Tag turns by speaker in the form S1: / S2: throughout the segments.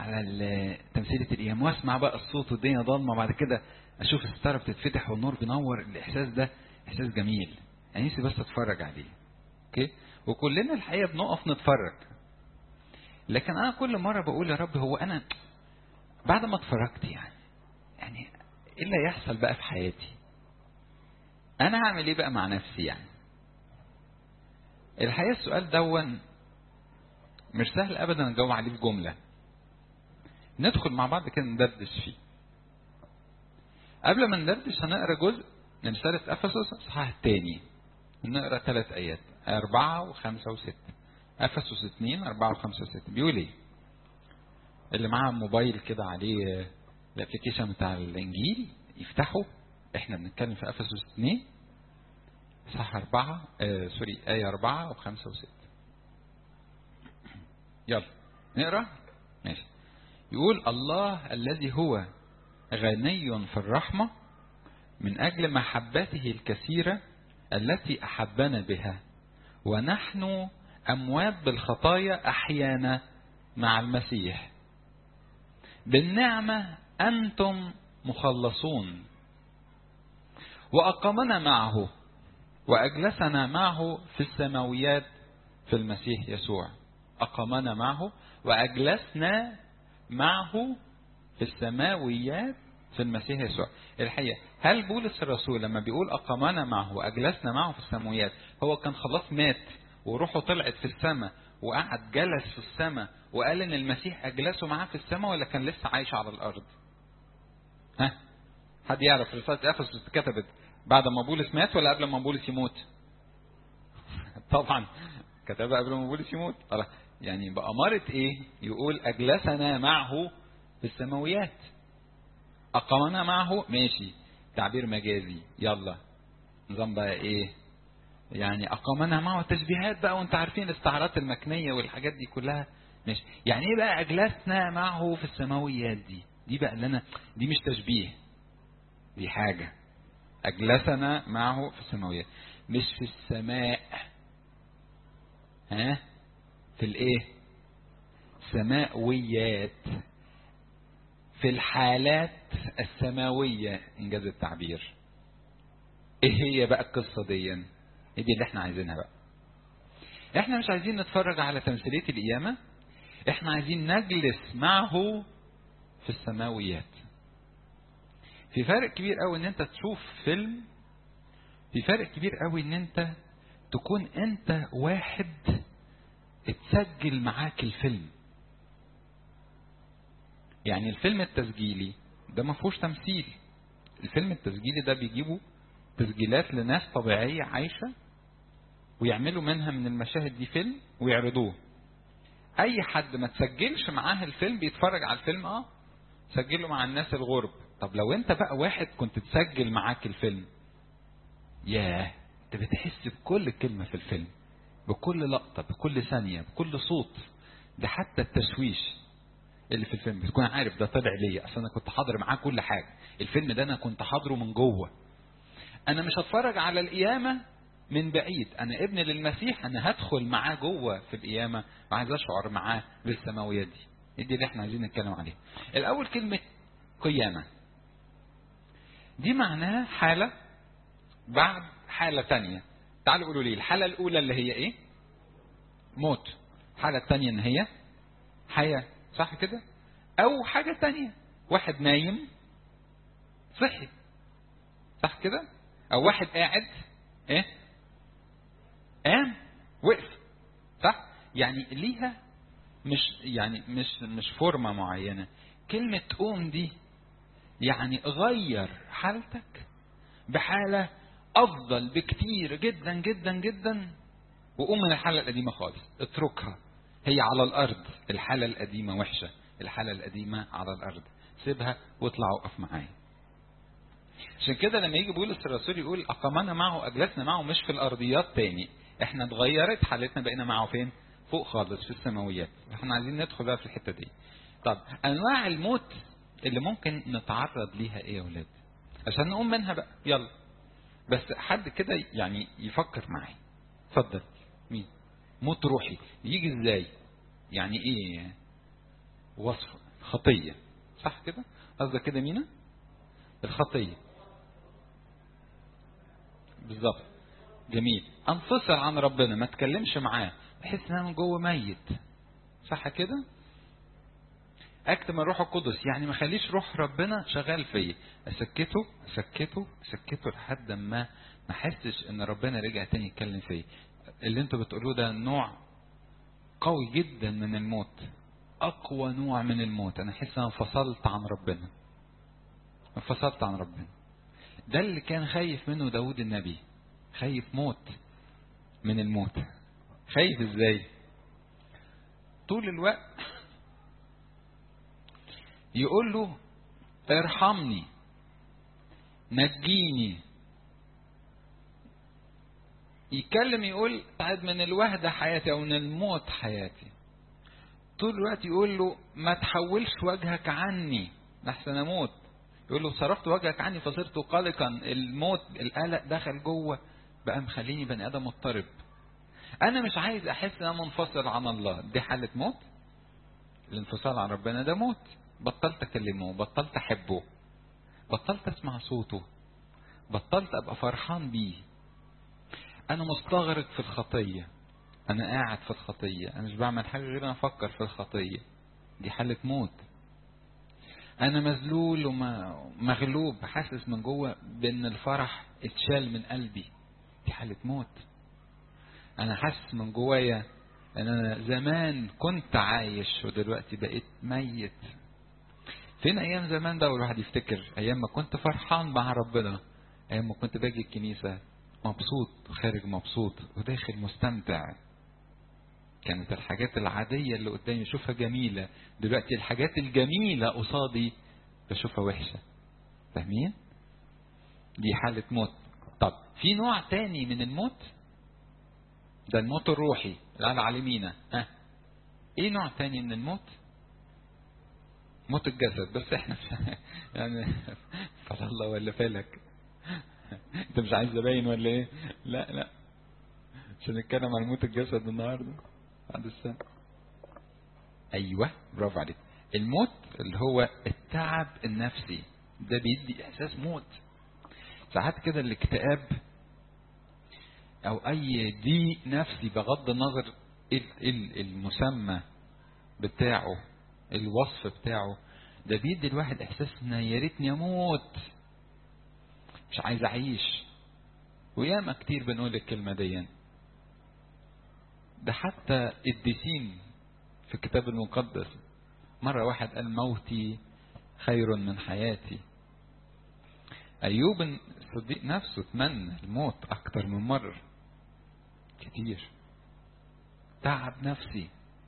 S1: على ال- تمثيليه القيام واسمع بقى الصوت والدنيا ضلمه وبعد كده اشوف الستاره بتتفتح والنور بينور الاحساس ده احساس جميل انا نفسي بس اتفرج عليه اوكي وكلنا الحقيقه بنقف نتفرج لكن انا كل مره بقول يا رب هو انا بعد ما اتفرجت يعني يعني ايه اللي هيحصل بقى في حياتي انا هعمل ايه بقى مع نفسي يعني الحقيقه السؤال دون مش سهل ابدا نجاوب عليه في جمله ندخل مع بعض كده ندردش فيه قبل ما ندردش هنقرا جزء من رسالة أفسس الإصحاح الثاني نقرا ثلاث آيات أربعة وخمسة وستة أفسس اثنين أربعة وخمسة وستة بيقول إيه؟ اللي معاه موبايل كده عليه الابلكيشن بتاع الإنجيل يفتحه إحنا بنتكلم في أفسس اثنين صح أربعة آه سوري آية أربعة وخمسة وستة يلا نقرا ماشي يقول الله الذي هو غني في الرحمة من أجل محبته الكثيرة التي أحبنا بها ونحن أموات بالخطايا أحيانا مع المسيح بالنعمة أنتم مخلصون وأقامنا معه وأجلسنا معه في السماويات في المسيح يسوع أقامنا معه وأجلسنا معه في السماويات في المسيح يسوع الحقيقة هل بولس الرسول لما بيقول أقامنا معه وأجلسنا معه في السماويات هو كان خلاص مات وروحه طلعت في السماء وقعد جلس في السماء وقال ان المسيح اجلسه معاه في السماء ولا كان لسه عايش على الارض ها حد يعرف رسالة افسس اتكتبت بعد ما بولس مات ولا قبل ما بولس يموت طبعا كتبها قبل ما بولس يموت خلاص يعني بأمارة ايه يقول اجلسنا معه في السماويات اقامنا معه ماشي تعبير مجازي يلا نظام بقى ايه يعني اقامنا معه تشبيهات بقى وانت عارفين الاستعارات المكنيه والحاجات دي كلها ماشي يعني ايه بقى اجلسنا معه في السماويات دي دي بقى اللي انا دي مش تشبيه دي حاجه اجلسنا معه في السماويات مش في السماء ها في الايه سماويات في الحالات السماويه انجاز التعبير ايه هي بقى القصه دي هي دي اللي احنا عايزينها بقى احنا مش عايزين نتفرج على تمثيليه القيامه احنا عايزين نجلس معه في السماويات في فرق كبير قوي ان انت تشوف فيلم في فرق كبير قوي ان انت تكون انت واحد اتسجل معاك الفيلم يعني الفيلم التسجيلي ده ما فيهوش تمثيل الفيلم التسجيلي ده بيجيبوا تسجيلات لناس طبيعية عايشة ويعملوا منها من المشاهد دي فيلم ويعرضوه اي حد ما تسجلش معاه الفيلم بيتفرج على الفيلم اه سجله مع الناس الغرب طب لو انت بقى واحد كنت تسجل معاك الفيلم ياه انت بتحس بكل كلمة في الفيلم بكل لقطة بكل ثانية بكل صوت ده حتى التشويش اللي في الفيلم بتكون عارف ده طلع ليه اصل انا كنت حاضر معاه كل حاجة الفيلم ده انا كنت حاضره من جوه انا مش هتفرج على القيامة من بعيد انا ابن للمسيح انا هدخل معاه جوه في القيامة وعايز اشعر معاه بالسماويات دي دي اللي احنا عايزين نتكلم عليها الاول كلمة قيامة دي معناها حالة بعد حالة تانية تعالوا قولوا لي الحالة الأولى اللي هي إيه؟ موت الحالة التانية إن هي حياة صح كده؟ أو حاجة تانية واحد نايم صحي صح كده؟ أو واحد قاعد إيه؟ قام وقف صح؟ يعني ليها مش يعني مش مش فورمة معينة كلمة قوم دي يعني غير حالتك بحالة أفضل بكتير جدا جدا جدا وقوم من الحالة القديمة خالص اتركها هي على الأرض الحالة القديمة وحشة الحالة القديمة على الأرض سيبها واطلع وقف معايا عشان كده لما يجي بولس الرسول يقول أقامنا معه أجلسنا معه مش في الأرضيات تاني احنا اتغيرت حالتنا بقينا معه فين فوق خالص في السماويات احنا عايزين ندخل بقى في الحتة دي طب أنواع الموت اللي ممكن نتعرض ليها ايه يا ولاد عشان نقوم منها بقى يلا بس حد كده يعني يفكر معي اتفضل مين موت روحي يجي ازاي يعني ايه وصف الخطية صح كده قصدك كده مينا الخطية بالظبط جميل انفصل عن ربنا ما اتكلمش معاه بحس ان انا من جوه ميت صح كده اكتم الروح القدس يعني ما خليش روح ربنا شغال فيا اسكته اسكته اسكته لحد ما ما احسش ان ربنا رجع تاني يتكلم فيا اللي انتوا بتقولوه ده نوع قوي جدا من الموت اقوى نوع من الموت انا احس انا انفصلت عن ربنا انفصلت عن ربنا ده اللي كان خايف منه داود النبي خايف موت من الموت خايف ازاي طول الوقت يقول له ارحمني نجيني يتكلم يقول بعد من الوحدة حياتي أو من الموت حياتي طول الوقت يقول له ما تحولش وجهك عني لحسن أموت يقول له صرفت وجهك عني فصرت قلقا الموت القلق دخل جوه بقى مخليني بني آدم مضطرب أنا مش عايز أحس إن أنا منفصل عن الله دي حالة موت الانفصال عن ربنا ده موت بطلت أكلمه بطلت أحبه بطلت أسمع صوته بطلت أبقى فرحان بيه أنا مستغرق في الخطية أنا قاعد في الخطية أنا مش بعمل حاجة غير أنا أفكر في الخطية دي حالة موت أنا مذلول ومغلوب حاسس من جوه بأن الفرح اتشال من قلبي دي حالة موت أنا حاسس من جوايا أن أنا زمان كنت عايش ودلوقتي بقيت ميت فين أيام زمان ده والواحد يفتكر أيام ما كنت فرحان مع ربنا أيام ما كنت باجي الكنيسة مبسوط وخارج مبسوط وداخل مستمتع كانت الحاجات العادية اللي قدامي اشوفها جميلة دلوقتي الحاجات الجميلة قصادي بشوفها وحشة فاهمين دي حالة موت طب في نوع تاني من الموت ده الموت الروحي اللي قال علمينا ها ايه نوع تاني من الموت موت الجسد بس احنا يعني فلا الله ولا فالك انت مش عايز زباين ولا ايه لا لا مش هنتكلم عن موت الجسد النهارده بعد السنة ايوه برافو عليك الموت اللي هو التعب النفسي ده بيدي احساس موت ساعات كده الاكتئاب او اي ضيق نفسي بغض النظر المسمى بتاعه الوصف بتاعه ده بيدي الواحد احساس ان يا ريتني اموت مش عايز اعيش وياما كتير بنقول الكلمة دي ده حتى الديسين في الكتاب المقدس مرة واحد قال موتي خير من حياتي أيوب الصديق نفسه تمنى الموت أكتر من مرة كتير تعب نفسي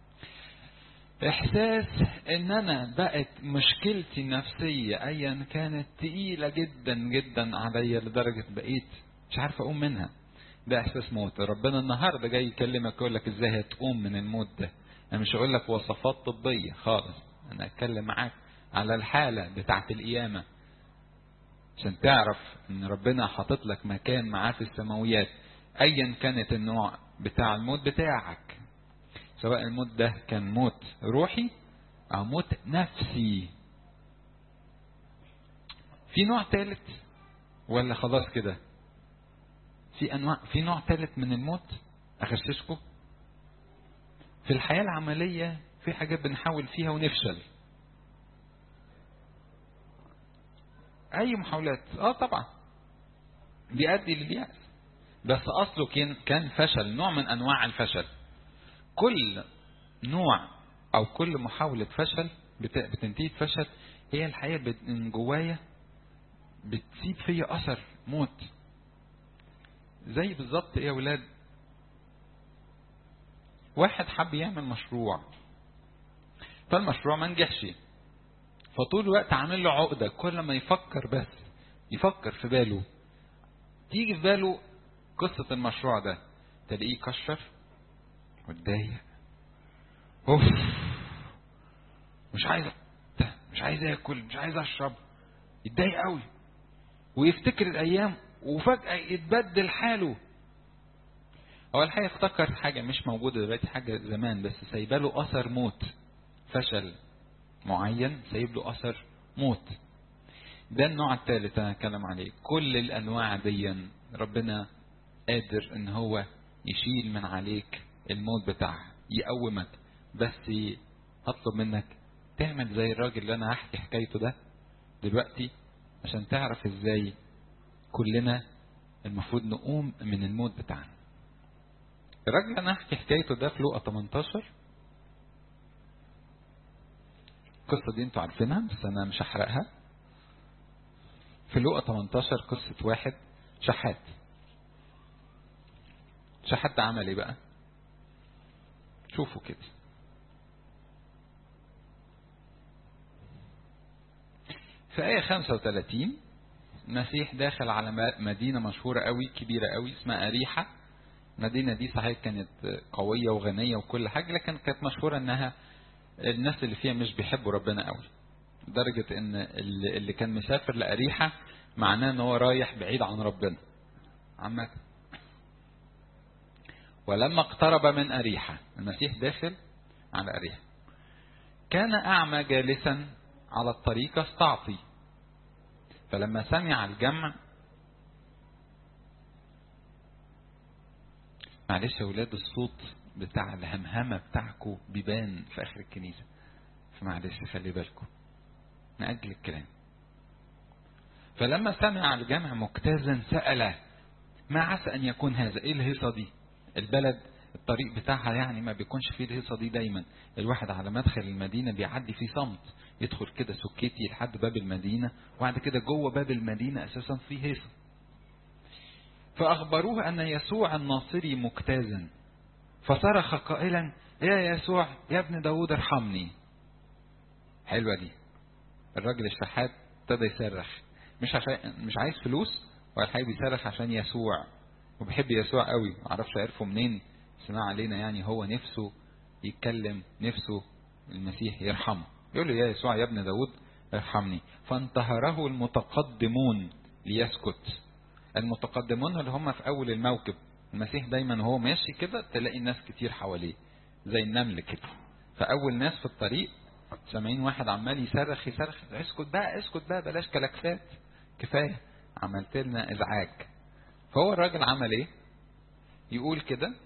S1: احساس ان انا بقت مشكلتي النفسية ايا كانت تقيلة جدا جدا عليا لدرجة بقيت مش عارف اقوم منها ده احساس موت ربنا النهاردة جاي يكلمك يقول لك ازاي هتقوم من الموت ده انا مش هقول لك وصفات طبية خالص انا اتكلم معاك على الحالة بتاعت القيامة عشان تعرف ان ربنا حاطط لك مكان معاه في السماويات ايا كانت النوع بتاع الموت بتاعك سواء الموت ده كان موت روحي او موت نفسي في نوع ثالث ولا خلاص كده في انواع في نوع ثالث من الموت اغششكم في الحياه العمليه في حاجات بنحاول فيها ونفشل اي محاولات اه طبعا بيؤدي لليأس بس اصله كان كان فشل نوع من انواع الفشل كل نوع او كل محاولة فشل بتنتهي بفشل هي الحقيقة من جوايا بتسيب فيا اثر موت زي بالظبط ايه يا ولاد واحد حب يعمل مشروع فالمشروع ما نجحش فطول الوقت عامل له عقدة كل ما يفكر بس يفكر في باله تيجي في باله قصة المشروع ده تلاقيه كشر واتضايق اوف مش عايز مش عايز اكل مش عايز اشرب يتضايق قوي ويفتكر الايام وفجأة يتبدل حاله هو الحقيقة افتكر حاجة مش موجودة دلوقتي حاجة زمان بس سايباله أثر موت فشل معين سايب له اثر موت ده النوع الثالث انا هتكلم عليه كل الانواع دي ربنا قادر ان هو يشيل من عليك الموت بتاعها يقومك بس هطلب منك تعمل زي الراجل اللي انا هحكي حكايته ده دلوقتي عشان تعرف ازاي كلنا المفروض نقوم من الموت بتاعنا الراجل اللي انا هحكي حكايته ده في لوقا 18 القصه دي انتوا عارفينها بس انا مش هحرقها في لوقا 18 قصه واحد شحات شحات ده عمل ايه بقى شوفوا كده في آية 35 المسيح داخل على مدينة مشهورة قوي كبيرة قوي اسمها أريحة المدينة دي صحيح كانت قوية وغنية وكل حاجة لكن كانت مشهورة انها الناس اللي فيها مش بيحبوا ربنا قوي لدرجة ان اللي كان مسافر لأريحة معناه ان هو رايح بعيد عن ربنا عامة ولما اقترب من أريحة المسيح داخل على أريحة كان أعمى جالسا على الطريق استعطي فلما سمع الجمع معلش يا ولاد الصوت بتاع الهمهمة بتاعكم بيبان في آخر الكنيسة فمعلش خلي بالكم نأجل الكلام فلما سمع الجمع مجتازا سأل ما عسى أن يكون هذا إيه الهيصة دي البلد الطريق بتاعها يعني ما بيكونش فيه الهيصة دي دايما الواحد على مدخل المدينة بيعدي في صمت يدخل كده سكيتي لحد باب المدينة وبعد كده جوه باب المدينة أساسا فيه هيصة فأخبروه أن يسوع الناصري مجتازا فصرخ قائلا يا يسوع يا ابن داود ارحمني حلوة دي الراجل الشحات ابتدى يصرخ مش عشان مش عايز فلوس ولا حاجه بيصرخ عشان يسوع وبيحب يسوع قوي معرفش عرفه منين سمع علينا يعني هو نفسه يتكلم نفسه المسيح يرحمه يقول له يا يسوع يا ابن داود ارحمني فانتهره المتقدمون ليسكت المتقدمون اللي هم في اول الموكب المسيح دايما وهو ماشي كده تلاقي ناس كتير حواليه زي النمل كده فاول ناس في الطريق سامعين واحد عمال يصرخ يصرخ اسكت بقى اسكت بقى بلاش كلاكسات كفايه عملت لنا ازعاج فهو الراجل عمل ايه يقول كده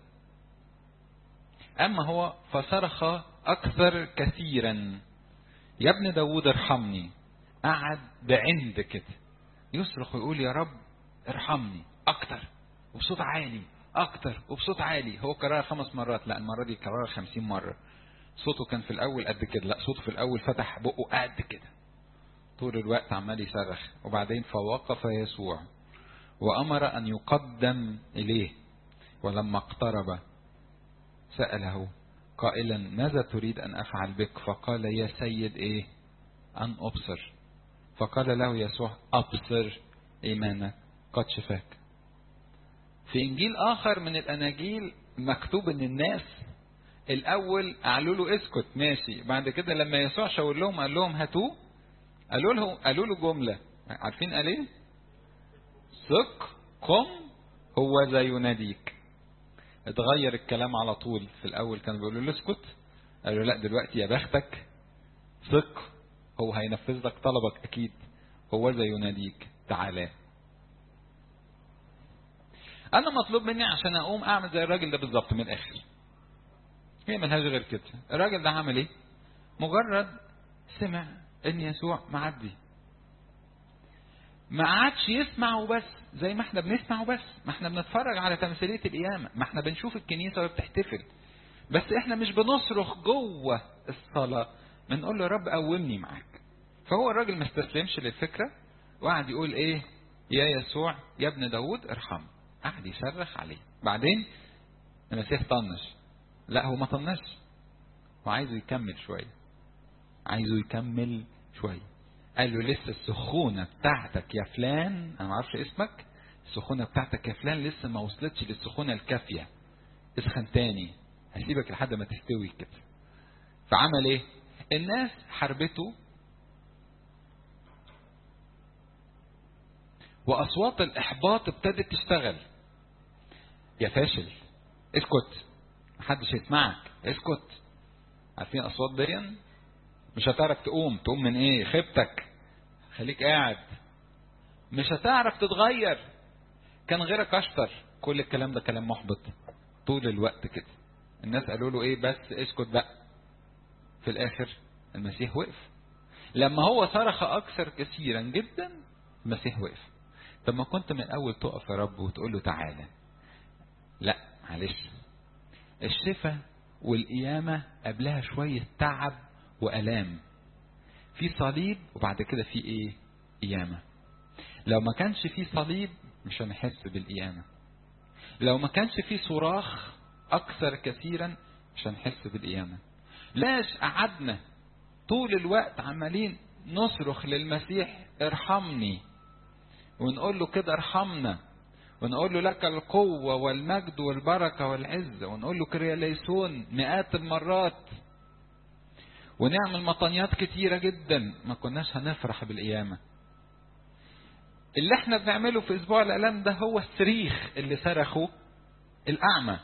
S1: اما هو فصرخ اكثر كثيرا يا ابن داود ارحمني قعد بعند كده يصرخ ويقول يا رب ارحمني اكتر وبصوت عالي اكتر وبصوت عالي هو كررها خمس مرات لا المره دي كررها خمسين مره صوته كان في الاول قد كده لا صوته في الاول فتح بقه قد كده طول الوقت عمال يصرخ وبعدين فوقف يسوع وامر ان يقدم اليه ولما اقترب ساله قائلا ماذا تريد ان افعل بك فقال يا سيد ايه ان ابصر فقال له يسوع ابصر ايمانك قد شفاك في انجيل اخر من الاناجيل مكتوب ان الناس الاول قالوا له اسكت ماشي بعد كده لما يسوع شاور لهم قال لهم هاتوه قالوا له قالوا له جمله عارفين قال ايه ثق قم هو ذا يناديك اتغير الكلام على طول في الاول كانوا بيقولوا له اسكت قالوا لا دلوقتي يا بختك ثق هو هينفذ لك طلبك اكيد هو ذا يناديك تعالى انا مطلوب مني عشان اقوم اعمل زي الراجل ده بالظبط من الاخر هي ملهاش غير كده الراجل ده عمل ايه مجرد سمع ان يسوع معدي ما عادش يسمع وبس زي ما احنا بنسمع وبس ما احنا بنتفرج على تمثيليه القيامه ما احنا بنشوف الكنيسه وهي بتحتفل بس احنا مش بنصرخ جوه الصلاه بنقول له يا رب قومني معاك فهو الراجل ما استسلمش للفكره وقعد يقول ايه يا يسوع يا ابن داود ارحم قعد يصرخ عليه بعدين المسيح طنش لا هو ما طنش هو عايزه يكمل شويه عايزه يكمل شويه قال له لسه السخونه بتاعتك يا فلان انا ما اعرفش اسمك السخونه بتاعتك يا فلان لسه ما وصلتش للسخونه الكافيه اسخن تاني هسيبك لحد ما تستوي كده فعمل ايه الناس حربته واصوات الاحباط ابتدت تشتغل يا فاشل اسكت محدش يسمعك اسكت عارفين اصوات دي مش هتعرف تقوم تقوم من ايه خيبتك خليك قاعد مش هتعرف تتغير كان غيرك اشطر كل الكلام ده كلام محبط طول الوقت كده الناس قالوا له ايه بس اسكت بقى في الاخر المسيح وقف لما هو صرخ اكثر كثيرا جدا المسيح وقف طب ما كنت من الاول تقف يا رب وتقول له تعالى لا معلش الشفاء والقيامة قبلها شوية تعب وألام في صليب وبعد كده في ايه قيامة لو ما كانش في صليب مش هنحس بالقيامة لو ما كانش في صراخ أكثر كثيرا مش هنحس بالقيامة لاش قعدنا طول الوقت عمالين نصرخ للمسيح ارحمني ونقول له كده ارحمنا ونقول له لك القوة والمجد والبركة والعزة ونقول له كرياليسون مئات المرات ونعمل مطانيات كتيرة جدا ما كناش هنفرح بالقيامة اللي احنا بنعمله في اسبوع الالام ده هو الصريخ اللي صرخه الاعمى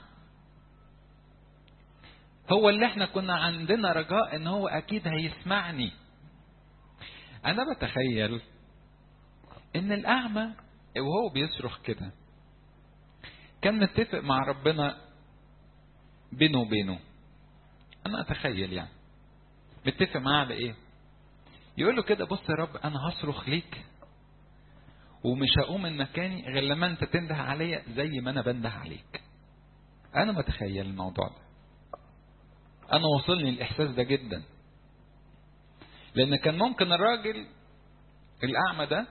S1: هو اللي احنا كنا عندنا رجاء ان هو اكيد هيسمعني انا بتخيل ان الاعمى وهو بيصرخ كده كان متفق مع ربنا بينه وبينه انا اتخيل يعني متفق معاه على ايه يقول له كده بص يا رب انا هصرخ ليك ومش هقوم من مكاني غير لما انت تنده عليا زي ما انا بنده عليك انا متخيل الموضوع ده انا وصلني الاحساس ده جدا لان كان ممكن الراجل الاعمى ده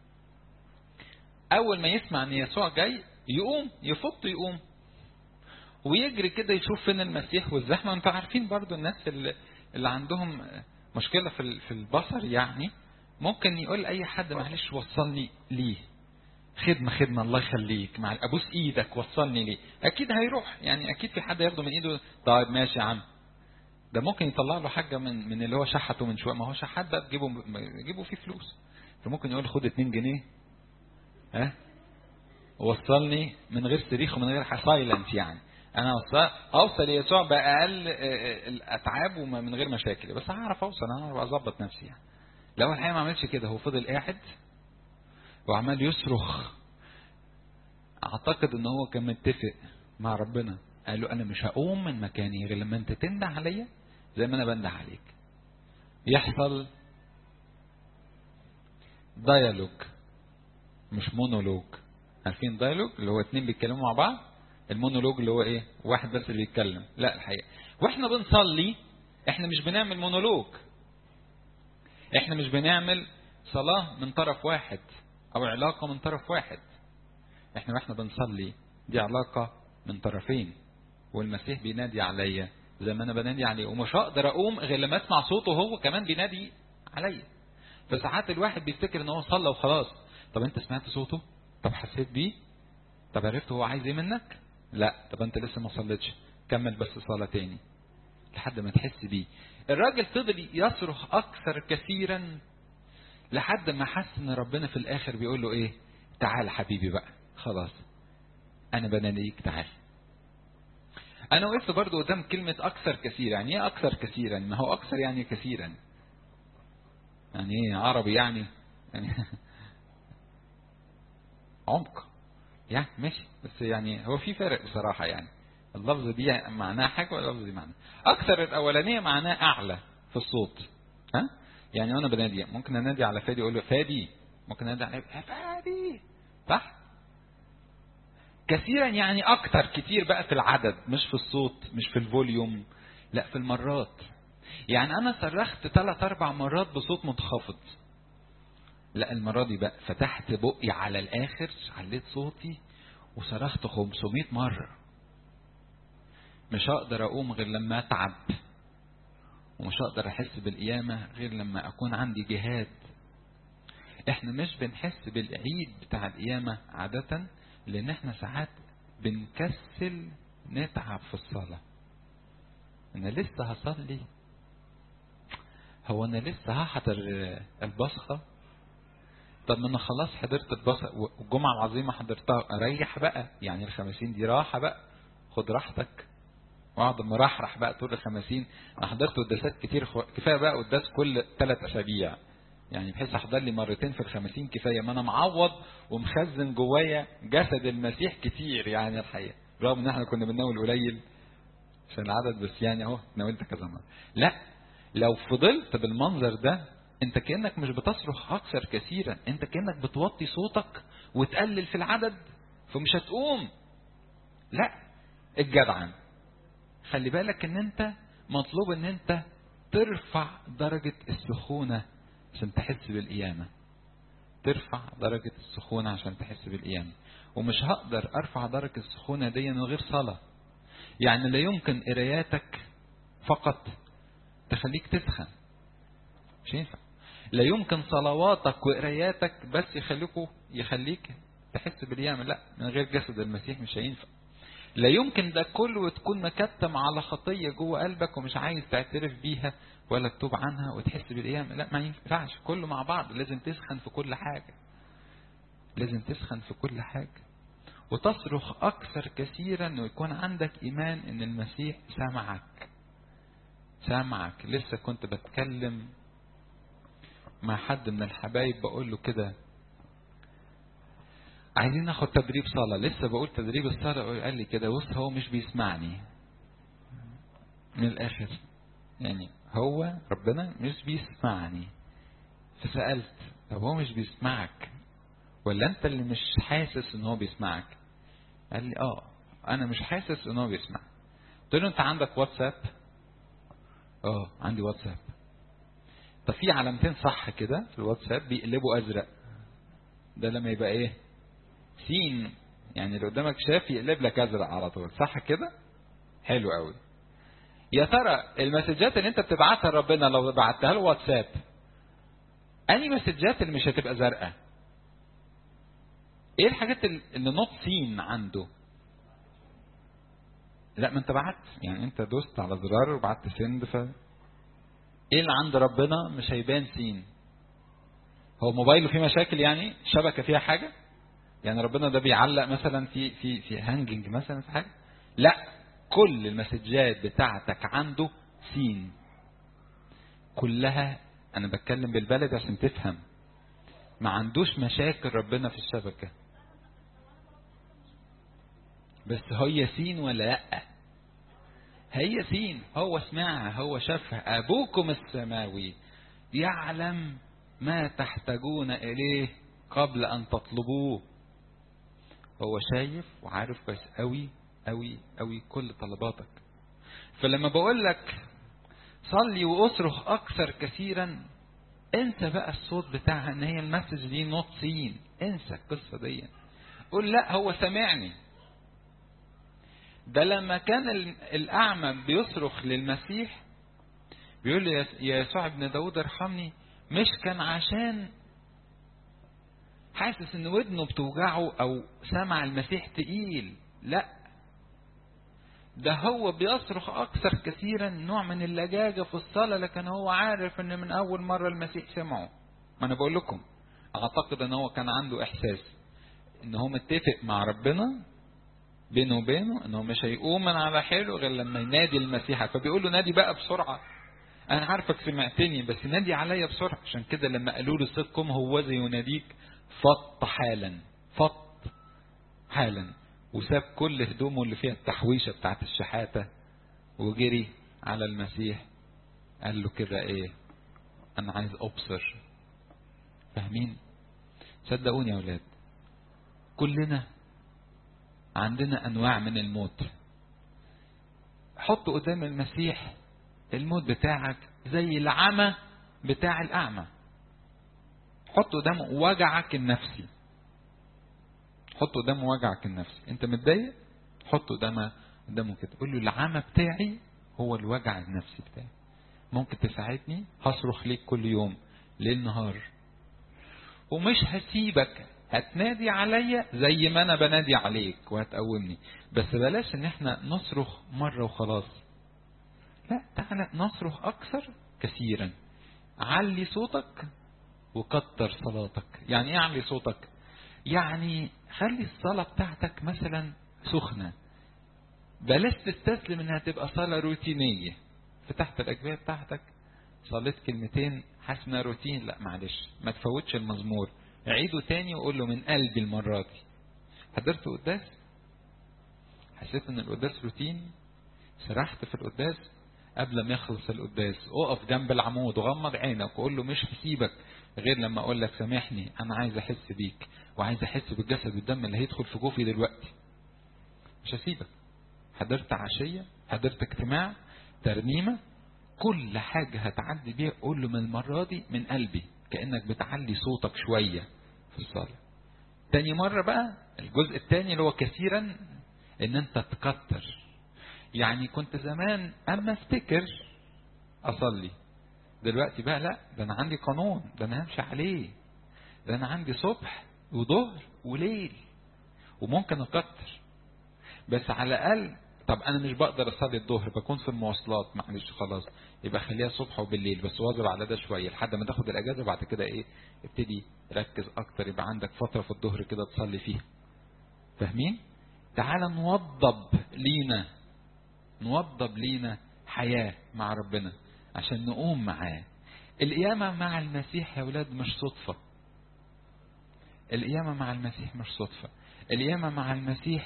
S1: اول ما يسمع ان يسوع جاي يقوم يفط يقوم ويجري كده يشوف فين المسيح والزحمه انتوا عارفين برضو الناس اللي, اللي عندهم مشكله في في البصر يعني ممكن يقول اي حد معلش وصلني ليه خدمه خدمه الله يخليك مع ابوس ايدك وصلني ليه اكيد هيروح يعني اكيد في حد ياخده من ايده طيب ماشي يا عم ده ممكن يطلع له حاجه من من اللي هو شحته من شويه ما هو شحات بقى تجيبه تجيبه فيه فلوس فممكن يقول خد 2 جنيه ها وصلني من غير صريخ ومن غير سايلنت يعني انا اوصل اوصل ليسوع باقل الاتعاب ومن غير مشاكل بس هعرف اوصل انا هعرف اظبط نفسي يعني لو الحقيقه ما عملش كده هو فضل قاعد وعمال يصرخ اعتقد ان هو كان متفق مع ربنا قال له انا مش هقوم من مكاني غير لما انت تنده عليا زي ما انا بنده عليك يحصل ديالوج مش مونولوج عارفين ديالوج اللي هو اتنين بيتكلموا مع بعض المونولوج اللي هو ايه واحد بس اللي بيتكلم لا الحقيقه واحنا بنصلي احنا مش بنعمل مونولوج احنا مش بنعمل صلاه من طرف واحد او علاقه من طرف واحد احنا واحنا بنصلي دي علاقه من طرفين والمسيح بينادي عليا زي ما انا بنادي عليه ومش هقدر اقوم غير لما اسمع صوته هو كمان بينادي عليا فساعات الواحد بيفتكر ان هو صلى وخلاص طب انت سمعت صوته طب حسيت بيه طب عرفت هو عايز ايه منك لا طب انت لسه ما صليتش كمل بس صلاة تاني لحد ما تحس بيه الراجل فضل يصرخ اكثر كثيرا لحد ما حس ان ربنا في الاخر بيقول له ايه تعال حبيبي بقى خلاص انا بناديك تعال انا وقفت برضو قدام كلمة اكثر كثيرا يعني ايه اكثر كثيرا ما هو اكثر يعني كثيرا يعني ايه عربي يعني, يعني عمق يعني ماشي بس يعني هو في فرق بصراحة يعني اللفظ دي معناها حاجة واللفظ دي معناها أكثر الأولانية معناها أعلى في الصوت ها يعني وأنا بنادي ممكن أنادي على فادي أقول له فادي ممكن أنادي على يا فادي صح كثيرا يعني أكثر كتير بقى في العدد مش في الصوت مش في الفوليوم لا في المرات يعني أنا صرخت ثلاث أربع مرات بصوت منخفض لا المرة دي بقى فتحت بقي على الآخر عليت صوتي وصرخت 500 مرة مش هقدر أقوم غير لما أتعب ومش هقدر أحس بالقيامة غير لما أكون عندي جهاد احنا مش بنحس بالعيد بتاع القيامة عادة لأن احنا ساعات بنكسل نتعب في الصلاة أنا لسه هصلي هو أنا لسه هحضر البصخة طب ما انا خلاص حضرت البصر والجمعة العظيمة حضرتها اريح بقى يعني الخمسين دي راحة بقى خد راحتك واقعد مرحرح بقى طول الخمسين انا حضرت قداسات كتير خو... كفايه بقى قداس كل ثلاث اسابيع يعني بحيث احضر لي مرتين في الخمسين كفايه ما انا معوض ومخزن جوايا جسد المسيح كتير يعني الحقيقه رغم ان احنا كنا بنناول قليل عشان العدد بس يعني اهو ناولت كذا مره لا لو فضلت بالمنظر ده انت كانك مش بتصرخ اكثر كثيرا انت كانك بتوطي صوتك وتقلل في العدد فمش هتقوم لا الجدعن خلي بالك ان انت مطلوب ان انت ترفع درجة السخونة عشان تحس بالقيامة ترفع درجة السخونة عشان تحس بالقيامة ومش هقدر ارفع درجة السخونة دي من غير صلاة يعني لا يمكن قراياتك فقط تخليك تسخن مش ينفع لا يمكن صلواتك وقراياتك بس يخليكوا يخليك تحس بالقيامة لا من غير جسد المسيح مش هينفع لا يمكن ده كله وتكون مكتم على خطية جوه قلبك ومش عايز تعترف بيها ولا تتوب عنها وتحس بالقيامة لا ما ينفعش كله مع بعض لازم تسخن في كل حاجة لازم تسخن في كل حاجة وتصرخ أكثر كثيرا ويكون عندك إيمان إن المسيح سامعك سامعك لسه كنت بتكلم مع حد من الحبايب بقول له كده عايزين ناخد تدريب صلاة لسه بقول تدريب الصلاة قال لي كده بص هو مش بيسمعني من الآخر يعني هو ربنا مش بيسمعني فسألت طب هو مش بيسمعك ولا انت اللي مش حاسس ان هو بيسمعك قال لي اه انا مش حاسس ان هو بيسمعك قلت له انت عندك واتساب اه عندي واتساب طب في علامتين صح كده في الواتساب بيقلبوا ازرق ده لما يبقى ايه سين يعني اللي قدامك شاف يقلب لك ازرق على طول صح كده حلو قوي يا ترى المسجات اللي انت بتبعتها لربنا لو بعتها له واتساب انهي مسجات اللي مش هتبقى زرقاء ايه الحاجات اللي نوت سين عنده لا ما انت بعت يعني انت دوست على زرار وبعت سند ف ايه اللي عند ربنا مش هيبان سين هو موبايله فيه مشاكل يعني شبكه فيها حاجه يعني ربنا ده بيعلق مثلا في في في هانجنج مثلا في حاجه لا كل المسجات بتاعتك عنده سين كلها انا بتكلم بالبلد عشان تفهم ما عندوش مشاكل ربنا في الشبكه بس هي سين ولا لا هي سين هو سمعها هو شافها ابوكم السماوي يعلم ما تحتاجون اليه قبل ان تطلبوه هو شايف وعارف كويس قوي قوي قوي كل طلباتك فلما بقول لك صلي واصرخ اكثر كثيرا انسى بقى الصوت بتاعها ان هي المسج دي نوت سين انسى القصه دي قول لا هو سامعني ده لما كان الأعمى بيصرخ للمسيح بيقول له يا يسوع ابن داود ارحمني مش كان عشان حاسس ان ودنه بتوجعه او سمع المسيح تقيل لا ده هو بيصرخ اكثر كثيرا نوع من اللجاجة في الصلاة لكن هو عارف ان من اول مرة المسيح سمعه ما انا بقول لكم اعتقد ان هو كان عنده احساس ان هو متفق مع ربنا بينه وبينه انه مش هيقوم من على حيله غير لما ينادي المسيح فبيقول له نادي بقى بسرعه انا عارفك سمعتني بس نادي عليا بسرعه عشان كده لما قالوا له صدقكم هو زي يناديك فط حالا فط حالا وساب كل هدومه اللي فيها التحويشه بتاعت الشحاته وجري على المسيح قال له كده ايه انا عايز ابصر فاهمين صدقوني يا اولاد كلنا عندنا انواع من الموت حط قدام المسيح الموت بتاعك زي العمى بتاع الاعمى حط قدامه وجعك النفسي حط قدامه وجعك النفسي انت متضايق حط قدامه قدامه كده قول له العمى بتاعي هو الوجع النفسي بتاعي ممكن تساعدني هصرخ ليك كل يوم ليل نهار ومش هسيبك هتنادي عليا زي ما انا بنادي عليك وهتقومني بس بلاش ان احنا نصرخ مرة وخلاص لا تعالى نصرخ اكثر كثيرا علي صوتك وكتر صلاتك يعني ايه علي صوتك يعني خلي الصلاة بتاعتك مثلا سخنة بلاش تستسلم انها تبقى صلاة روتينية فتحت الاجبية بتاعتك صليت كلمتين حاسس انها روتين لا معلش ما تفوتش المزمور عيده تاني وقول له من قلبي المرة دي حضرت قداس حسيت ان القداس روتين سرحت في القداس قبل ما يخلص القداس اقف جنب العمود وغمض عينك وقول له مش هسيبك غير لما اقول لك سامحني انا عايز احس بيك وعايز احس بالجسد والدم اللي هيدخل في جوفي دلوقتي مش هسيبك حضرت عشية حضرت اجتماع ترنيمة كل حاجة هتعدي بيها قول له من المرة دي من قلبي كأنك بتعلي صوتك شوية في الصلاة تاني مرة بقى الجزء التاني اللي هو كثيرا ان انت تكتر يعني كنت زمان اما افتكر اصلي دلوقتي بقى لا ده انا عندي قانون ده انا همشي عليه ده انا عندي صبح وظهر وليل وممكن اكتر بس على الاقل طب انا مش بقدر اصلي الظهر بكون في المواصلات معلش خلاص يبقى خليها الصبح وبالليل بس واظب على ده شويه لحد ما تاخد الاجازه بعد كده ايه ابتدي ركز اكتر يبقى عندك فتره في الظهر كده تصلي فيها فاهمين تعال نوضب لينا نوضب لينا حياه مع ربنا عشان نقوم معاه القيامه مع المسيح يا اولاد مش صدفه القيامه مع المسيح مش صدفه القيامه مع المسيح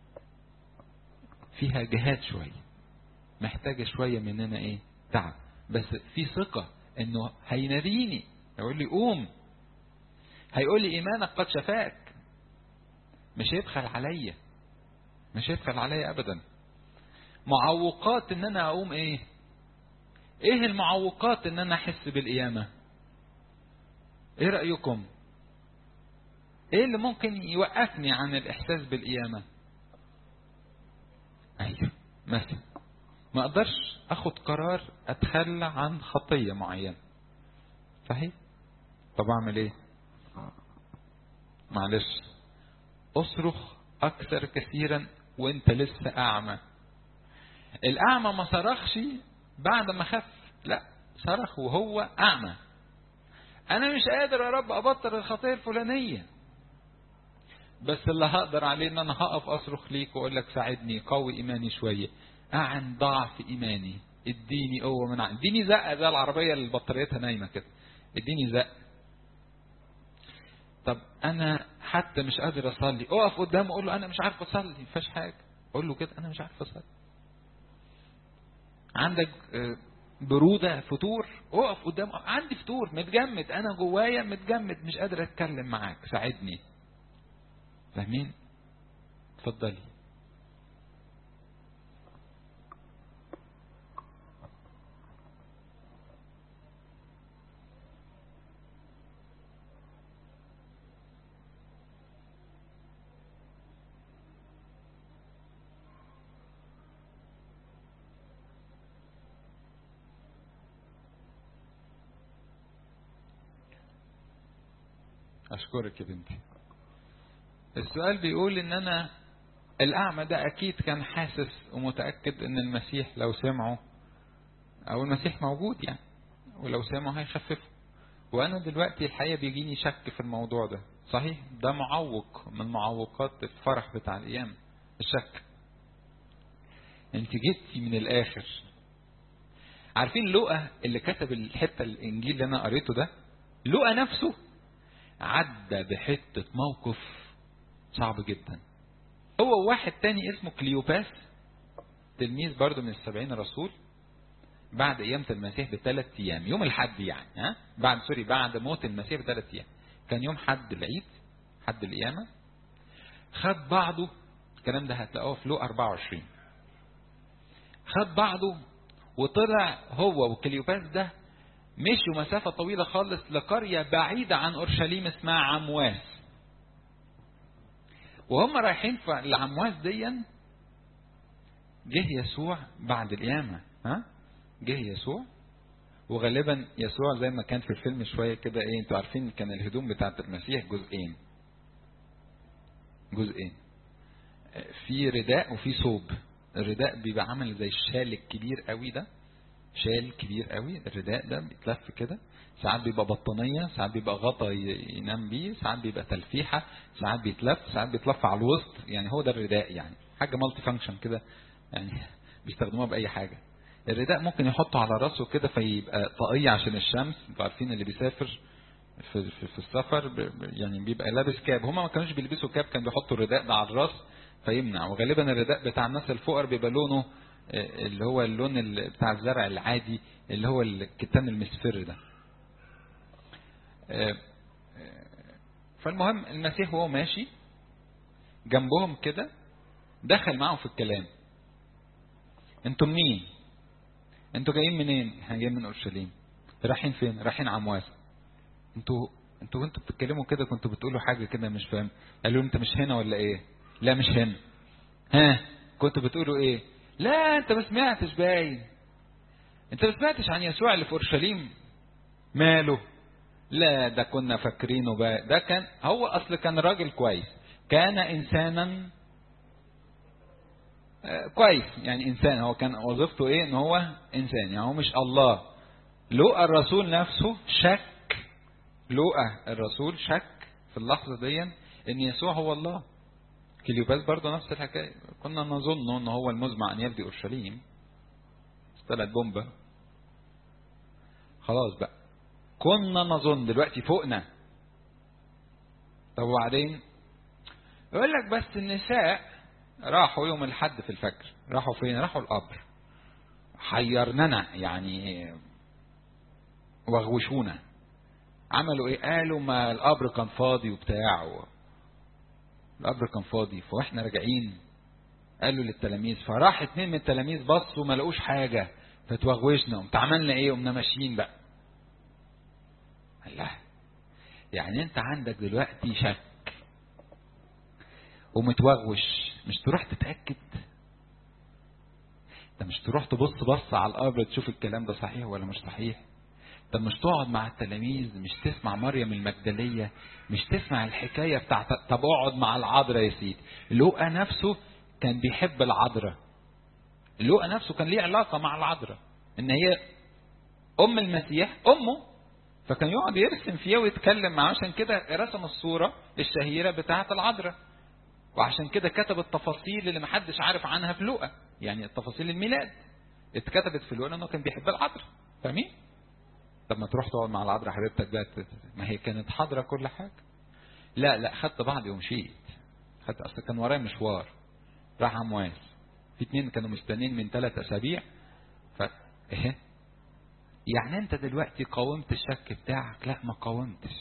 S1: فيها جهاد شوية محتاجة شوية مننا ايه تعب بس في ثقة انه هيناديني يقول لي قوم هيقول لي ايمانك قد شفاك مش هيبخل عليا مش هيبخل عليا ابدا معوقات ان انا اقوم ايه ايه المعوقات ان انا احس بالقيامة ايه رأيكم ايه اللي ممكن يوقفني عن الاحساس بالقيامه ايوه مثلا ما اقدرش اخد قرار اتخلى عن خطيه معينه صحيح طب اعمل ايه معلش اصرخ اكثر كثيرا وانت لسه اعمى الاعمى ما صرخش بعد ما خف لا صرخ وهو اعمى انا مش قادر يا رب ابطل الخطيه الفلانيه بس اللي هقدر عليه ان انا هقف اصرخ ليك واقول لك ساعدني قوي ايماني شويه اعن ضعف ايماني اديني قوه من عندي اديني زقه زي العربيه اللي بطاريتها نايمه كده اديني زق طب انا حتى مش قادر اصلي اقف قدامه اقول له انا مش عارف اصلي ما فيهاش حاجه اقول له كده انا مش عارف اصلي عندك برودة فتور اقف قدامه عندي فتور متجمد انا جوايا متجمد مش قادر اتكلم معاك ساعدني فاهمين اتفضلي أشكرك يا بنتي السؤال بيقول ان انا الاعمى ده اكيد كان حاسس ومتاكد ان المسيح لو سمعه او المسيح موجود يعني ولو سمعه هيخففه وانا دلوقتي الحقيقه بيجيني شك في الموضوع ده صحيح ده معوق من معوقات الفرح بتاع الايام الشك انت جبتي من الاخر عارفين لقى اللي كتب الحته الانجيل اللي انا قريته ده لقى نفسه عدى بحته موقف صعب جدا هو واحد تاني اسمه كليوباس تلميذ برضه من السبعين رسول بعد قيامة المسيح بثلاث أيام يوم الحد يعني ها بعد سوري بعد موت المسيح بثلاث أيام كان يوم حد العيد حد القيامة خد بعضه الكلام ده هتلاقوه في لو 24 خد بعضه وطلع هو وكليوباس ده مشوا مسافة طويلة خالص لقرية بعيدة عن أورشليم اسمها عمواس وهم رايحين في العمواس ديا جه يسوع بعد القيامة ها جه يسوع وغالبا يسوع زي ما كان في الفيلم شوية كده ايه انتوا عارفين كان الهدوم بتاعت المسيح جزئين جزئين في رداء وفي ثوب الرداء بيبقى عامل زي الشال الكبير قوي ده شال كبير قوي الرداء ده بيتلف كده ساعات بيبقى بطانيه ساعات بيبقى غطا ينام بيه ساعات بيبقى تلفيحه ساعات بيتلف ساعات بيتلف على الوسط يعني هو ده الرداء يعني حاجه مالتي فانكشن كده يعني بيستخدموها باي حاجه الرداء ممكن يحطه على راسه كده فيبقى طاقيه عشان الشمس انتوا عارفين اللي بيسافر في في, في السفر ب- ب- يعني بيبقى لابس كاب هما ما كانوش بيلبسوا كاب كانوا بيحطوا الرداء ده على الراس فيمنع وغالبا الرداء بتاع الناس الفقر بيبقى لونه آه، اللي هو اللون ال- بتاع الزرع العادي اللي هو الكتان المصفر ده آه، آه، فالمهم المسيح وهو ماشي جنبهم كده دخل معهم في الكلام انتوا منين انتوا جايين منين احنا جايين من اورشليم رايحين فين رايحين عمواس انتوا انتوا كنتوا بتتكلموا كده كنتوا بتقولوا حاجه كده مش فاهم قالوا انت مش هنا ولا ايه لا مش هنا ها كنتوا بتقولوا ايه لا انت ما سمعتش باين انت ما سمعتش عن يسوع اللي في اورشليم ماله لا ده كنا فاكرينه بقى ده كان هو اصل كان راجل كويس كان انسانا آه، كويس يعني انسان هو كان وظيفته ايه ان هو انسان يعني هو مش الله لوقا الرسول نفسه شك لوقا الرسول شك في اللحظه دي ان يسوع هو الله كليوباس برضه نفس الحكايه كنا نظن ان هو المزمع ان يفدي اورشليم طلعت بومبا خلاص بقى كنا نظن دلوقتي فوقنا طب وبعدين يقول لك بس النساء راحوا يوم الحد في الفجر راحوا فين راحوا القبر حيرننا يعني وغوشونا عملوا ايه قالوا ما القبر كان فاضي وبتاع و... القبر كان فاضي فاحنا راجعين قالوا للتلاميذ فراح اتنين من التلاميذ بصوا ما لقوش حاجه فتوغوشنا قمت عملنا ايه قمنا ماشيين بقى الله يعني انت عندك دلوقتي شك ومتوغوش مش تروح تتأكد انت مش تروح تبص بص على القبر تشوف الكلام ده صحيح ولا مش صحيح طب مش تقعد مع التلاميذ مش تسمع مريم المجدلية مش تسمع الحكاية بتاعت طب اقعد مع العذراء يا سيدي لوقا نفسه كان بيحب العذراء لوقا نفسه كان ليه علاقة مع العذراء ان هي ام المسيح امه فكان يقعد يرسم فيها ويتكلم معاه عشان كده رسم الصورة الشهيرة بتاعة العذراء وعشان كده كتب التفاصيل اللي محدش عارف عنها في لوقا يعني التفاصيل الميلاد اتكتبت في لوقا لانه كان بيحب العذراء فاهمين؟ طب ما تروح تقعد مع العذراء حبيبتك بقى ت- ما هي كانت حاضره كل حاجه لا لا خدت بعضي ومشيت خدت اصل كان ورايا مشوار راح عمواس في اتنين كانوا مستنين من ثلاث اسابيع ف ايه يعني انت دلوقتي قاومت الشك بتاعك لا ما قاومتش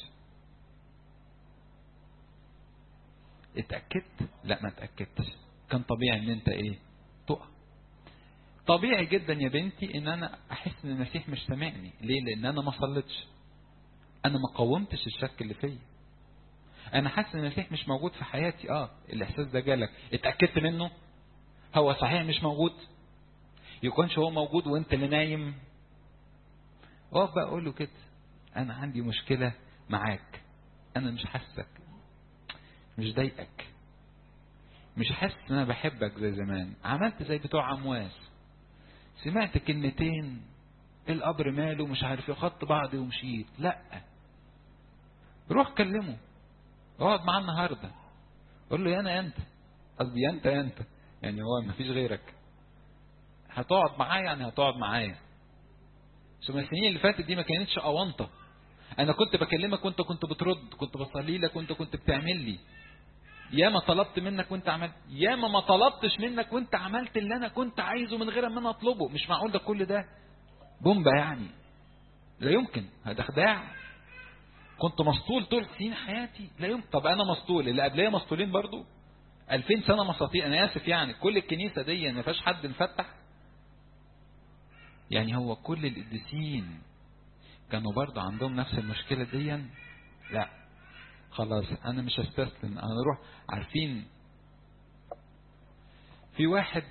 S1: اتأكدت لا ما اتأكدتش كان طبيعي ان انت ايه تقع طبيعي جدا يا بنتي ان انا احس ان المسيح مش سامعني ليه لان انا ما صليتش انا ما قاومتش الشك اللي فيا انا حاسس ان المسيح مش موجود في حياتي اه الاحساس ده جالك اتاكدت منه هو صحيح مش موجود يكونش هو موجود وانت اللي نايم اقف بقى اقول له كده انا عندي مشكله معاك انا مش حاسك مش ضايقك مش حاسس ان انا بحبك زي زمان عملت زي بتوع عمواس سمعت كلمتين القبر ماله مش عارف ايه خدت بعضي ومشيت لا روح كلمه اقعد معاه النهارده قول له يا انا يا انت قصدي يا انت يا انت يعني هو ما فيش غيرك هتقعد معايا يعني هتقعد معايا ثم السنين اللي فاتت دي ما كانتش اونطه انا كنت بكلمك وانت كنت بترد كنت بصلي لك وانت كنت بتعمل لي ياما طلبت منك وانت عملت ياما ما طلبتش منك وانت عملت اللي انا كنت عايزه من غير ما انا اطلبه مش معقول ده كل ده بومبا يعني لا يمكن هذا خداع كنت مسطول طول سنين حياتي لا يمكن طب انا مسطول اللي قبليه مسطولين برضو 2000 سنه مساطيل انا اسف يعني كل الكنيسه دي ما فيهاش حد مفتح يعني هو كل القديسين كانوا برضه عندهم نفس المشكله دي لا خلاص انا مش هستسلم انا اروح عارفين في واحد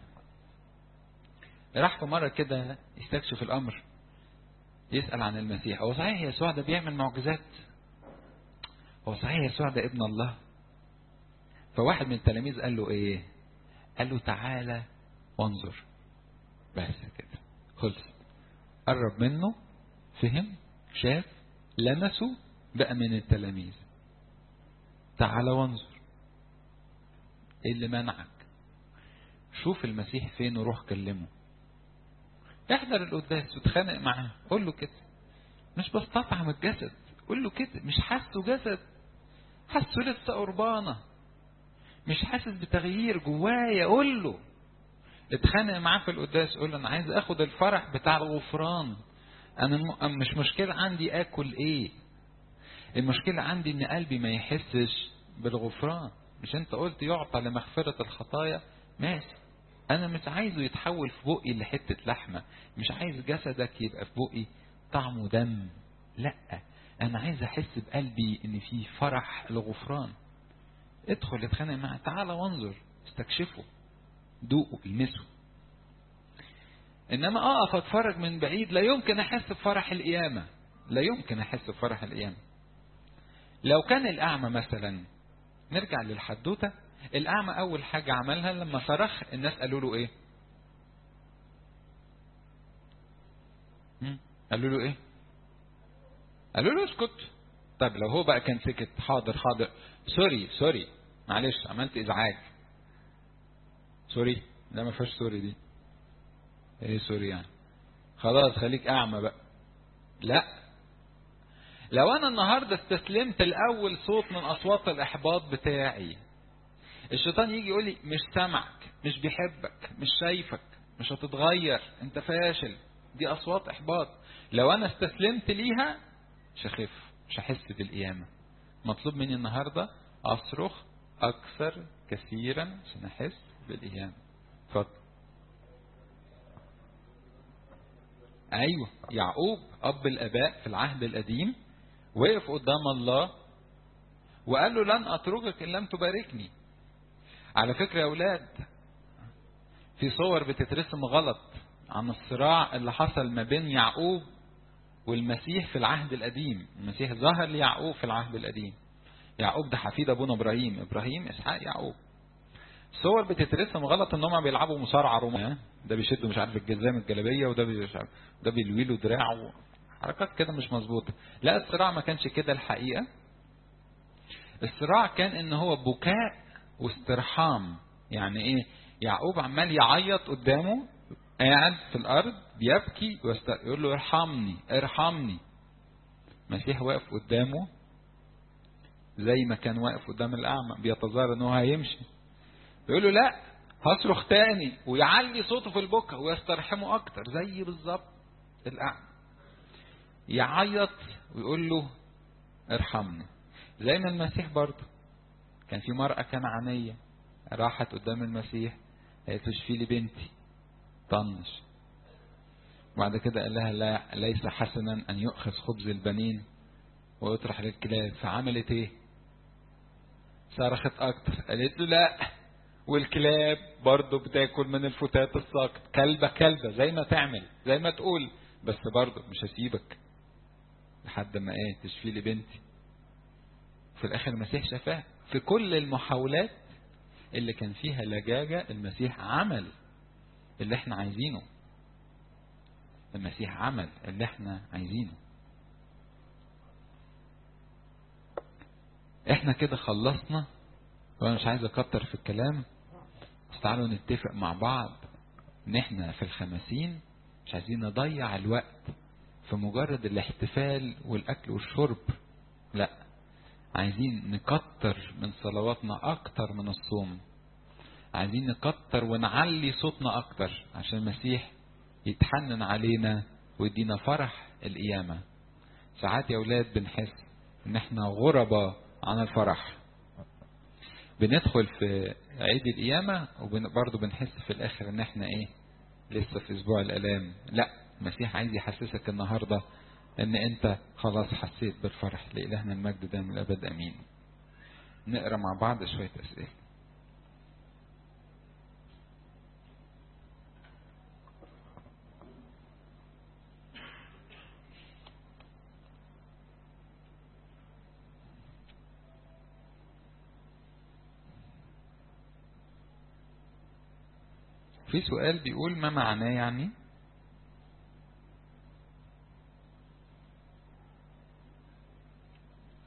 S1: راح في مره كده يستكشف الامر يسال عن المسيح هو صحيح يسوع ده بيعمل معجزات هو صحيح يسوع ده ابن الله فواحد من التلاميذ قال له ايه قال له تعالى وانظر بس كده خلص قرب منه فهم شاف لمسه بقى من التلاميذ تعالى وانظر ايه اللي منعك شوف المسيح فين وروح كلمه احضر القداس وتخانق معاه قول له كده مش بستطعم الجسد قول له كده مش حاسه جسد حاسه لسه قربانة مش حاسس بتغيير جوايا قول له اتخانق معاه في القداس قول له انا عايز اخد الفرح بتاع الغفران انا الم... مش مشكلة عندي اكل ايه المشكلة عندي ان قلبي ما يحسش بالغفران مش انت قلت يعطى لمغفرة الخطايا ماشي انا مش عايزه يتحول في بقي لحتة لحمة مش عايز جسدك يبقى في بقي طعمه دم لا انا عايز احس بقلبي ان في فرح الغفران ادخل اتخانق معاه تعالى وانظر استكشفه دوقه المسه انما اقف اتفرج من بعيد لا يمكن احس بفرح القيامة لا يمكن احس بفرح القيامة لو كان الاعمى مثلا نرجع للحدوته الاعمى اول حاجة عملها لما صرخ الناس قالوا له ايه قالوا له ايه قالوا له اسكت طب لو هو بقى كان سكت حاضر حاضر سوري سوري معلش عملت ازعاج سوري لا ما فيهاش سوري دي ايه سوري يعني خلاص خليك اعمى بقى لا لو انا النهارده استسلمت لاول صوت من اصوات الاحباط بتاعي الشيطان يجي يقول لي مش سامعك مش بيحبك مش شايفك مش هتتغير انت فاشل دي اصوات احباط لو انا استسلمت ليها مش هخف مش هحس بالقيامه مطلوب مني النهارده اصرخ اكثر كثيرا عشان احس بالقيامه اتفضل ايوه يعقوب اب الاباء في العهد القديم وقف قدام الله وقال له لن اتركك ان لم تباركني على فكره يا اولاد في صور بتترسم غلط عن الصراع اللي حصل ما بين يعقوب والمسيح في العهد القديم المسيح ظهر ليعقوب في العهد القديم يعقوب ده حفيد ابونا ابراهيم ابراهيم اسحاق يعقوب صور بتترسم غلط ان هم بيلعبوا مصارعه رومانيه ده بيشدوا مش عارف الجزام الجلابيه وده مش عارف ده بيلوي له دراعه حركات كده مش مظبوطه لا الصراع ما كانش كده الحقيقه الصراع كان ان هو بكاء واسترحام يعني ايه يعقوب عمال يعيط قدامه قاعد في الارض بيبكي يقول له ارحمني ارحمني المسيح واقف قدامه زي ما كان واقف قدام الاعمى بيتظاهر ان هو هيمشي يقول له لا هصرخ تاني ويعلي صوته في البكا ويسترحمه اكتر زي بالظبط الاعمى يعيط ويقول له ارحمني زي ما المسيح برضه كان في مرأة كنعانية راحت قدام المسيح قالت له اشفي لي بنتي طنش وبعد كده قال لها لا ليس حسنا ان يؤخذ خبز البنين ويطرح للكلاب فعملت ايه صرخت اكتر قالت له لا والكلاب برضه بتاكل من الفتات الساقط كلبه كلبه زي ما تعمل زي ما تقول بس برضه مش هسيبك لحد ما ايه تشفي لي بنتي في الاخر المسيح شفاه في كل المحاولات اللي كان فيها لجاجة المسيح عمل اللي احنا عايزينه المسيح عمل اللي احنا عايزينه احنا كده خلصنا وانا مش عايز اكتر في الكلام بس تعالوا نتفق مع بعض ان احنا في الخمسين مش عايزين نضيع الوقت في مجرد الاحتفال والاكل والشرب لا عايزين نكتر من صلواتنا اكتر من الصوم عايزين نكتر ونعلي صوتنا اكتر عشان المسيح يتحنن علينا ويدينا فرح القيامة ساعات يا اولاد بنحس ان احنا غربة عن الفرح بندخل في عيد القيامة وبرضه بنحس في الاخر ان احنا ايه لسه في اسبوع الالام لا المسيح عايز يحسسك النهارده ان انت خلاص حسيت بالفرح لإلهنا المجد ده من الابد امين نقرا مع بعض شويه اسئله في سؤال بيقول ما معناه يعني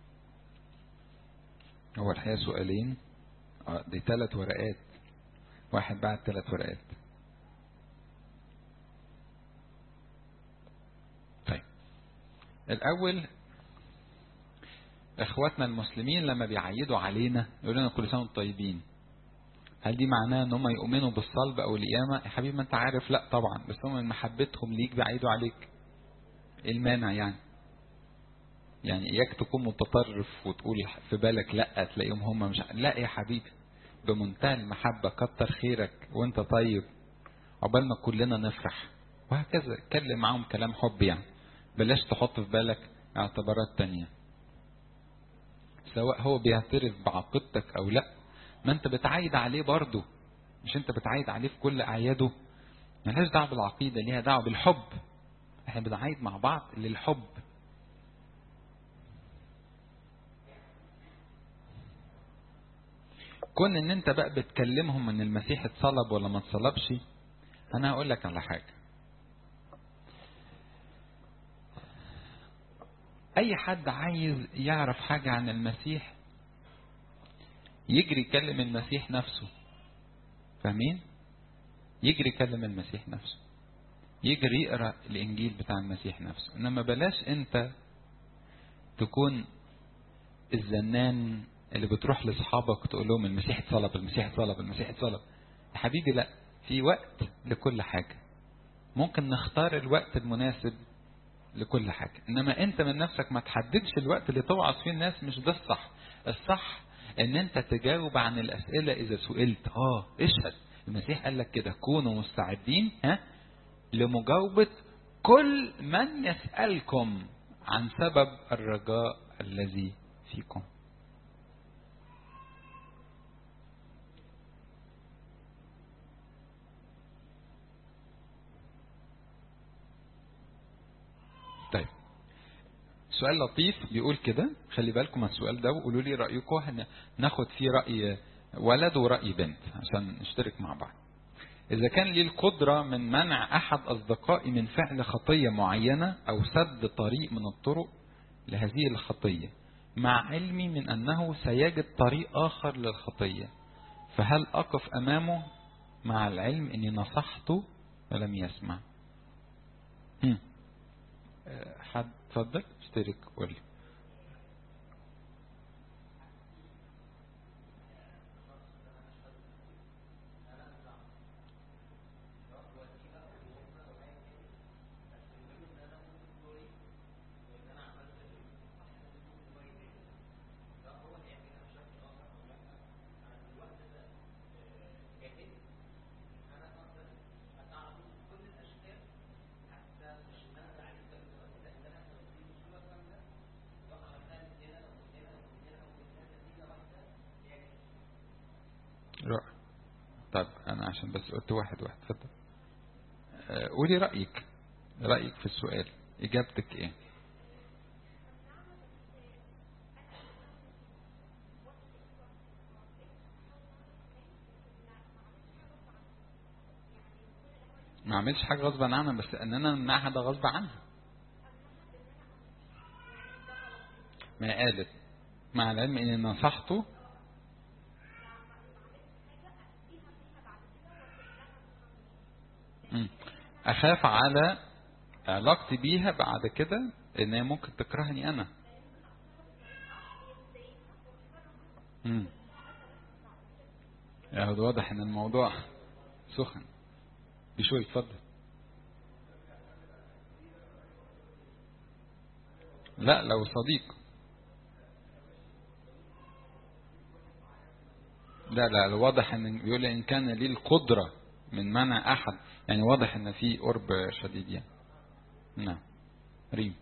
S1: هو الحقيقة سؤالين اه دي ثلاث ورقات واحد بعت ثلاث ورقات طيب الأول إخواتنا المسلمين لما بيعيدوا علينا يقولوا لنا كل سنة وانتم طيبين هل دي معناه ان هم يؤمنوا بالصلب او القيامة يا حبيبي ما انت عارف لا طبعا بس هم من محبتهم ليك بيعيدوا عليك ايه المانع يعني يعني اياك تكون متطرف وتقول في بالك لا تلاقيهم هم مش لا يا حبيبي بمنتهى المحبة كتر خيرك وانت طيب عقبال ما كلنا نفرح وهكذا اتكلم معاهم كلام حب يعني بلاش تحط في بالك اعتبارات تانية سواء هو بيعترف بعقيدتك او لا ما انت بتعايد عليه برضه مش انت بتعايد عليه في كل اعياده ملهاش دعوه بالعقيده ليها دعوه بالحب احنا بنعايد مع بعض للحب كون ان انت بقى بتكلمهم ان المسيح اتصلب ولا ما اتصلبش انا هقول لك على حاجه اي حد عايز يعرف حاجه عن المسيح يجري يكلم المسيح نفسه فاهمين يجري يكلم المسيح نفسه يجري يقرا الانجيل بتاع المسيح نفسه انما بلاش انت تكون الزنان اللي بتروح لاصحابك تقول لهم المسيح اتصلب المسيح اتصلب المسيح اتصلب يا حبيبي لا في وقت لكل حاجه ممكن نختار الوقت المناسب لكل حاجه انما انت من نفسك ما تحددش الوقت اللي توعظ فيه الناس مش ده الصح الصح ان انت تجاوب عن الاسئله اذا سئلت اه اشهد المسيح قال لك كده كونوا مستعدين ها لمجاوبه كل من يسالكم عن سبب الرجاء الذي فيكم طيب سؤال لطيف بيقول كده خلي بالكم من السؤال ده وقولوا لي رأيكم ناخد فيه رأي ولد ورأي بنت عشان نشترك مع بعض إذا كان لي القدرة من منع أحد أصدقائي من فعل خطية معينة أو سد طريق من الطرق لهذه الخطية مع علمي من أنه سيجد طريق آخر للخطية فهل أقف أمامه مع العلم أني نصحته ولم يسمع هم. حد اتفضل اشترك قول رأي طب أنا عشان بس قلت واحد واحد اتفضل قولي رأيك رأيك في السؤال إجابتك إيه؟ ما عملش حاجة غصبا عنها بس ان انا امنعها ده غصب عنها ما قالت مع العلم ان نصحته اخاف على علاقتي بيها بعد كده ان هي ممكن تكرهني انا امم يا هو واضح ان الموضوع سخن بشوي اتفضل لا لو صديق لا لا واضح ان بيقول ان كان لي القدره من منع احد يعني واضح ان في قرب شديد يعني نعم ريم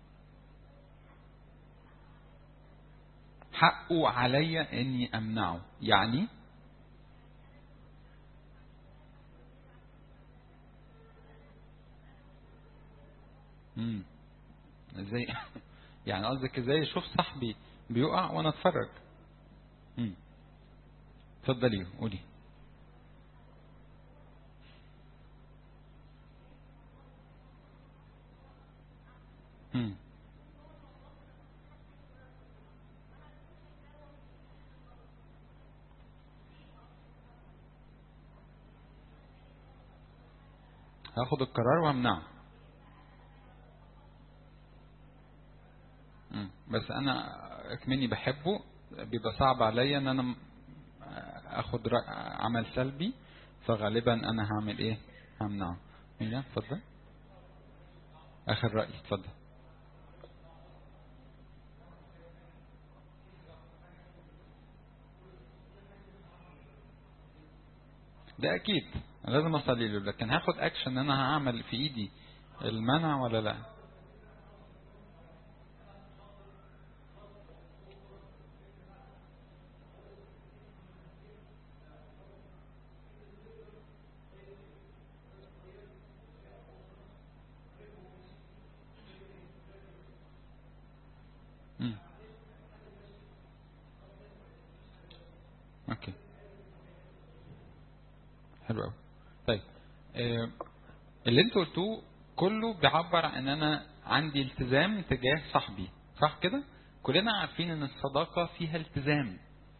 S1: حقه عليا اني امنعه يعني امم ازاي يعني قصدك ازاي اشوف صاحبي بيقع وانا اتفرج امم اتفضلي قولي امم هاخد القرار وامنعه مم. بس انا اكمني بحبه بيبقى صعب عليا ان انا م- اخد رأ- عمل سلبي فغالبا انا هعمل ايه همنعه مين اتفضل اخر رأي اتفضل ده اكيد لازم اصلي له لكن هاخد اكشن ان انا هعمل في ايدي المنع ولا لا مم. اوكي حلو قوي طيب آه، اللي انتوا قلتوه كله بيعبر عن ان انا عندي التزام تجاه صاحبي صح كده كلنا عارفين ان الصداقه فيها التزام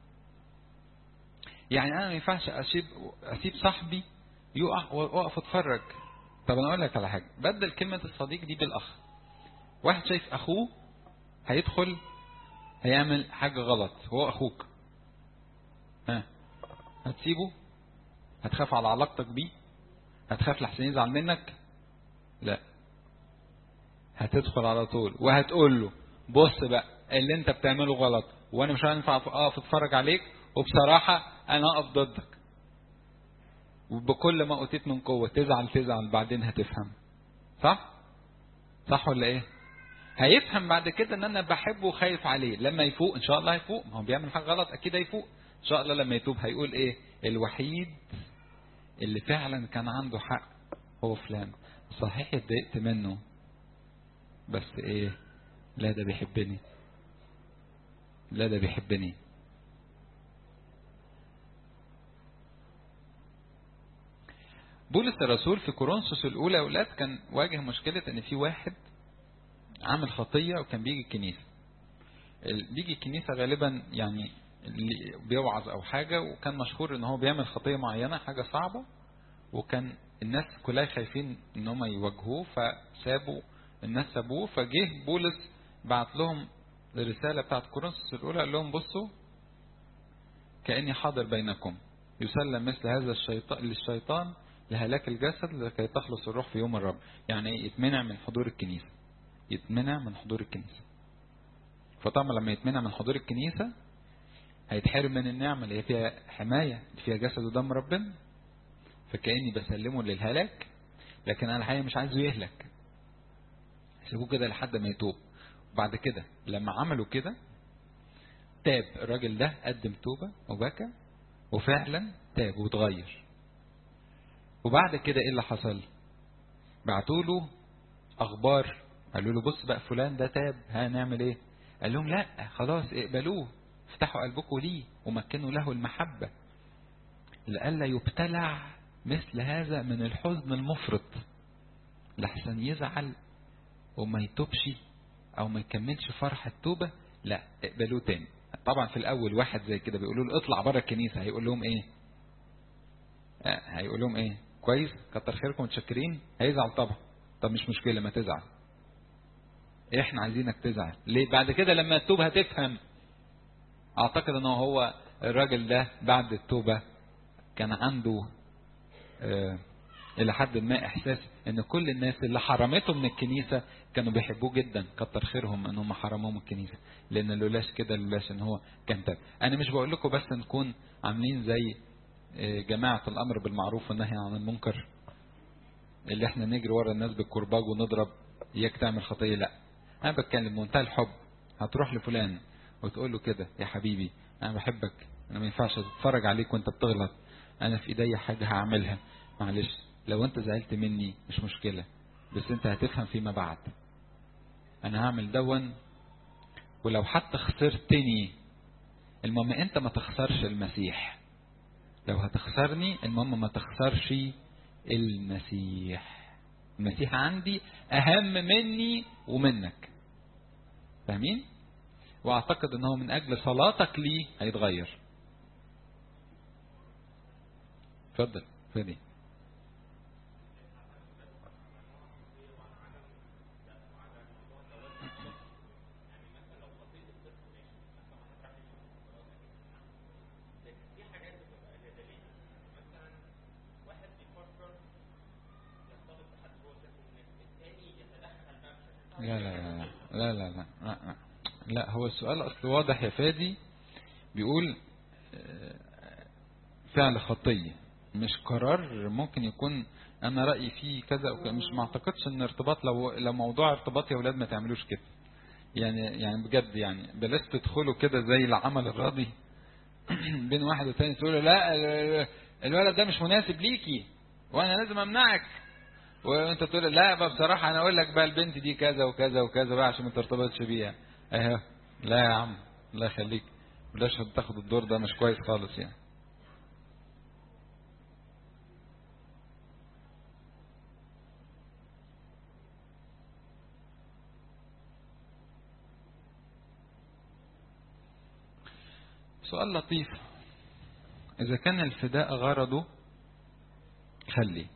S1: يعني انا ما ينفعش اسيب اسيب صاحبي يقع واقف اتفرج طب انا اقول لك على حاجه بدل كلمه الصديق دي بالاخ واحد شايف اخوه هيدخل هيعمل حاجه غلط هو اخوك ها هتسيبه هتخاف على علاقتك بيه هتخاف لحسن يزعل منك لا هتدخل على طول وهتقول له بص بقى اللي انت بتعمله غلط وانا مش هينفع اقف اتفرج عليك وبصراحة انا اقف ضدك وبكل ما اوتيت من قوة تزعل تزعل بعدين هتفهم صح صح ولا ايه هيفهم بعد كده ان انا بحبه وخايف عليه لما يفوق ان شاء الله هيفوق ما هو بيعمل حاجة غلط اكيد هيفوق ان شاء الله لما يتوب هيقول ايه الوحيد اللي فعلا كان عنده حق هو فلان صحيح اتضايقت منه بس ايه لا ده بيحبني لا ده بيحبني بولس الرسول في كورنثوس الاولى اولاد كان واجه مشكله ان في واحد عامل خطيه وكان بيجي الكنيسه ال- بيجي الكنيسه غالبا يعني اللي بيوعظ او حاجه وكان مشهور ان هو بيعمل خطيه معينه حاجه صعبه وكان الناس كلها خايفين ان هم يواجهوه فسابوا الناس سابوه فجه بولس بعت لهم الرساله بتاعت كورنثوس الاولى قال لهم بصوا كاني حاضر بينكم يسلم مثل هذا الشيطان للشيطان لهلاك الجسد لكي تخلص الروح في يوم الرب يعني إيه؟ يتمنع من حضور الكنيسه يتمنع من حضور الكنيسه فطبعا لما يتمنع من حضور الكنيسه هيتحرم من النعمه اللي هي فيها حمايه اللي فيها جسد ودم ربنا فكاني بسلمه للهلاك لكن انا الحقيقه مش عايزه يهلك سيبوه كده لحد ما يتوب وبعد كده لما عملوا كده تاب الراجل ده قدم توبة وبكى وفعلا تاب واتغير وبعد كده ايه اللي حصل بعتوا له اخبار قالوا له بص بقى فلان ده تاب هنعمل ايه قال لهم لا خلاص اقبلوه افتحوا قلبكم ليه ومكنوا له المحبة لئلا يبتلع مثل هذا من الحزن المفرط لحسن يزعل وما يتوبش او ما يكملش فرح التوبة لا اقبلوه تاني طبعا في الاول واحد زي كده بيقولوا له اطلع بره الكنيسة هيقول لهم ايه آه، هيقول لهم ايه كويس كتر خيركم متشكرين هيزعل طبعا طب مش مشكلة ما تزعل احنا عايزينك تزعل ليه بعد كده لما تتوب هتفهم اعتقد انه هو الراجل ده بعد التوبة كان عنده آه الى حد ما احساس ان كل الناس اللي حرمته من الكنيسة كانوا بيحبوه جدا كتر خيرهم ان هم حرموه من الكنيسة لان لولاش كده لولاش ان هو كان تاب انا مش بقول لكم بس نكون عاملين زي آه، جماعة الامر بالمعروف والنهي عن المنكر اللي احنا نجري ورا الناس بالكرباج ونضرب اياك تعمل خطية لا انا بتكلم بمنتهى الحب هتروح لفلان وتقول له كده يا حبيبي انا بحبك انا ما ينفعش اتفرج عليك وانت بتغلط انا في ايديا حاجة هعملها معلش لو انت زعلت مني مش مشكلة بس انت هتفهم فيما بعد انا هعمل دون ولو حتى خسرتني المهم انت ما تخسرش المسيح لو هتخسرني المهم ما تخسرش المسيح المسيح عندي اهم مني ومنك فاهمين واعتقد ان هو من اجل صلاتك ليه هيتغير اتفضل فادي لا لا لا, لا هو السؤال اصل واضح يا فادي بيقول فعل خطيه مش قرار ممكن يكون انا رايي فيه كذا مش ما اعتقدش ان ارتباط لو لو موضوع ارتباط يا اولاد ما تعملوش كده يعني يعني بجد يعني بلاش تدخلوا كده زي العمل الراضي بين واحد والتاني تقول له لا الولد ده مش مناسب ليكي وانا لازم امنعك وانت تقول لا بقى بصراحه انا اقول لك بقى البنت دي كذا وكذا وكذا بقى عشان ما ترتبطش بيها اهو لا يا عم الله يخليك بلاش تاخد الدور ده مش كويس خالص يعني سؤال لطيف إذا كان الفداء غرضه خلي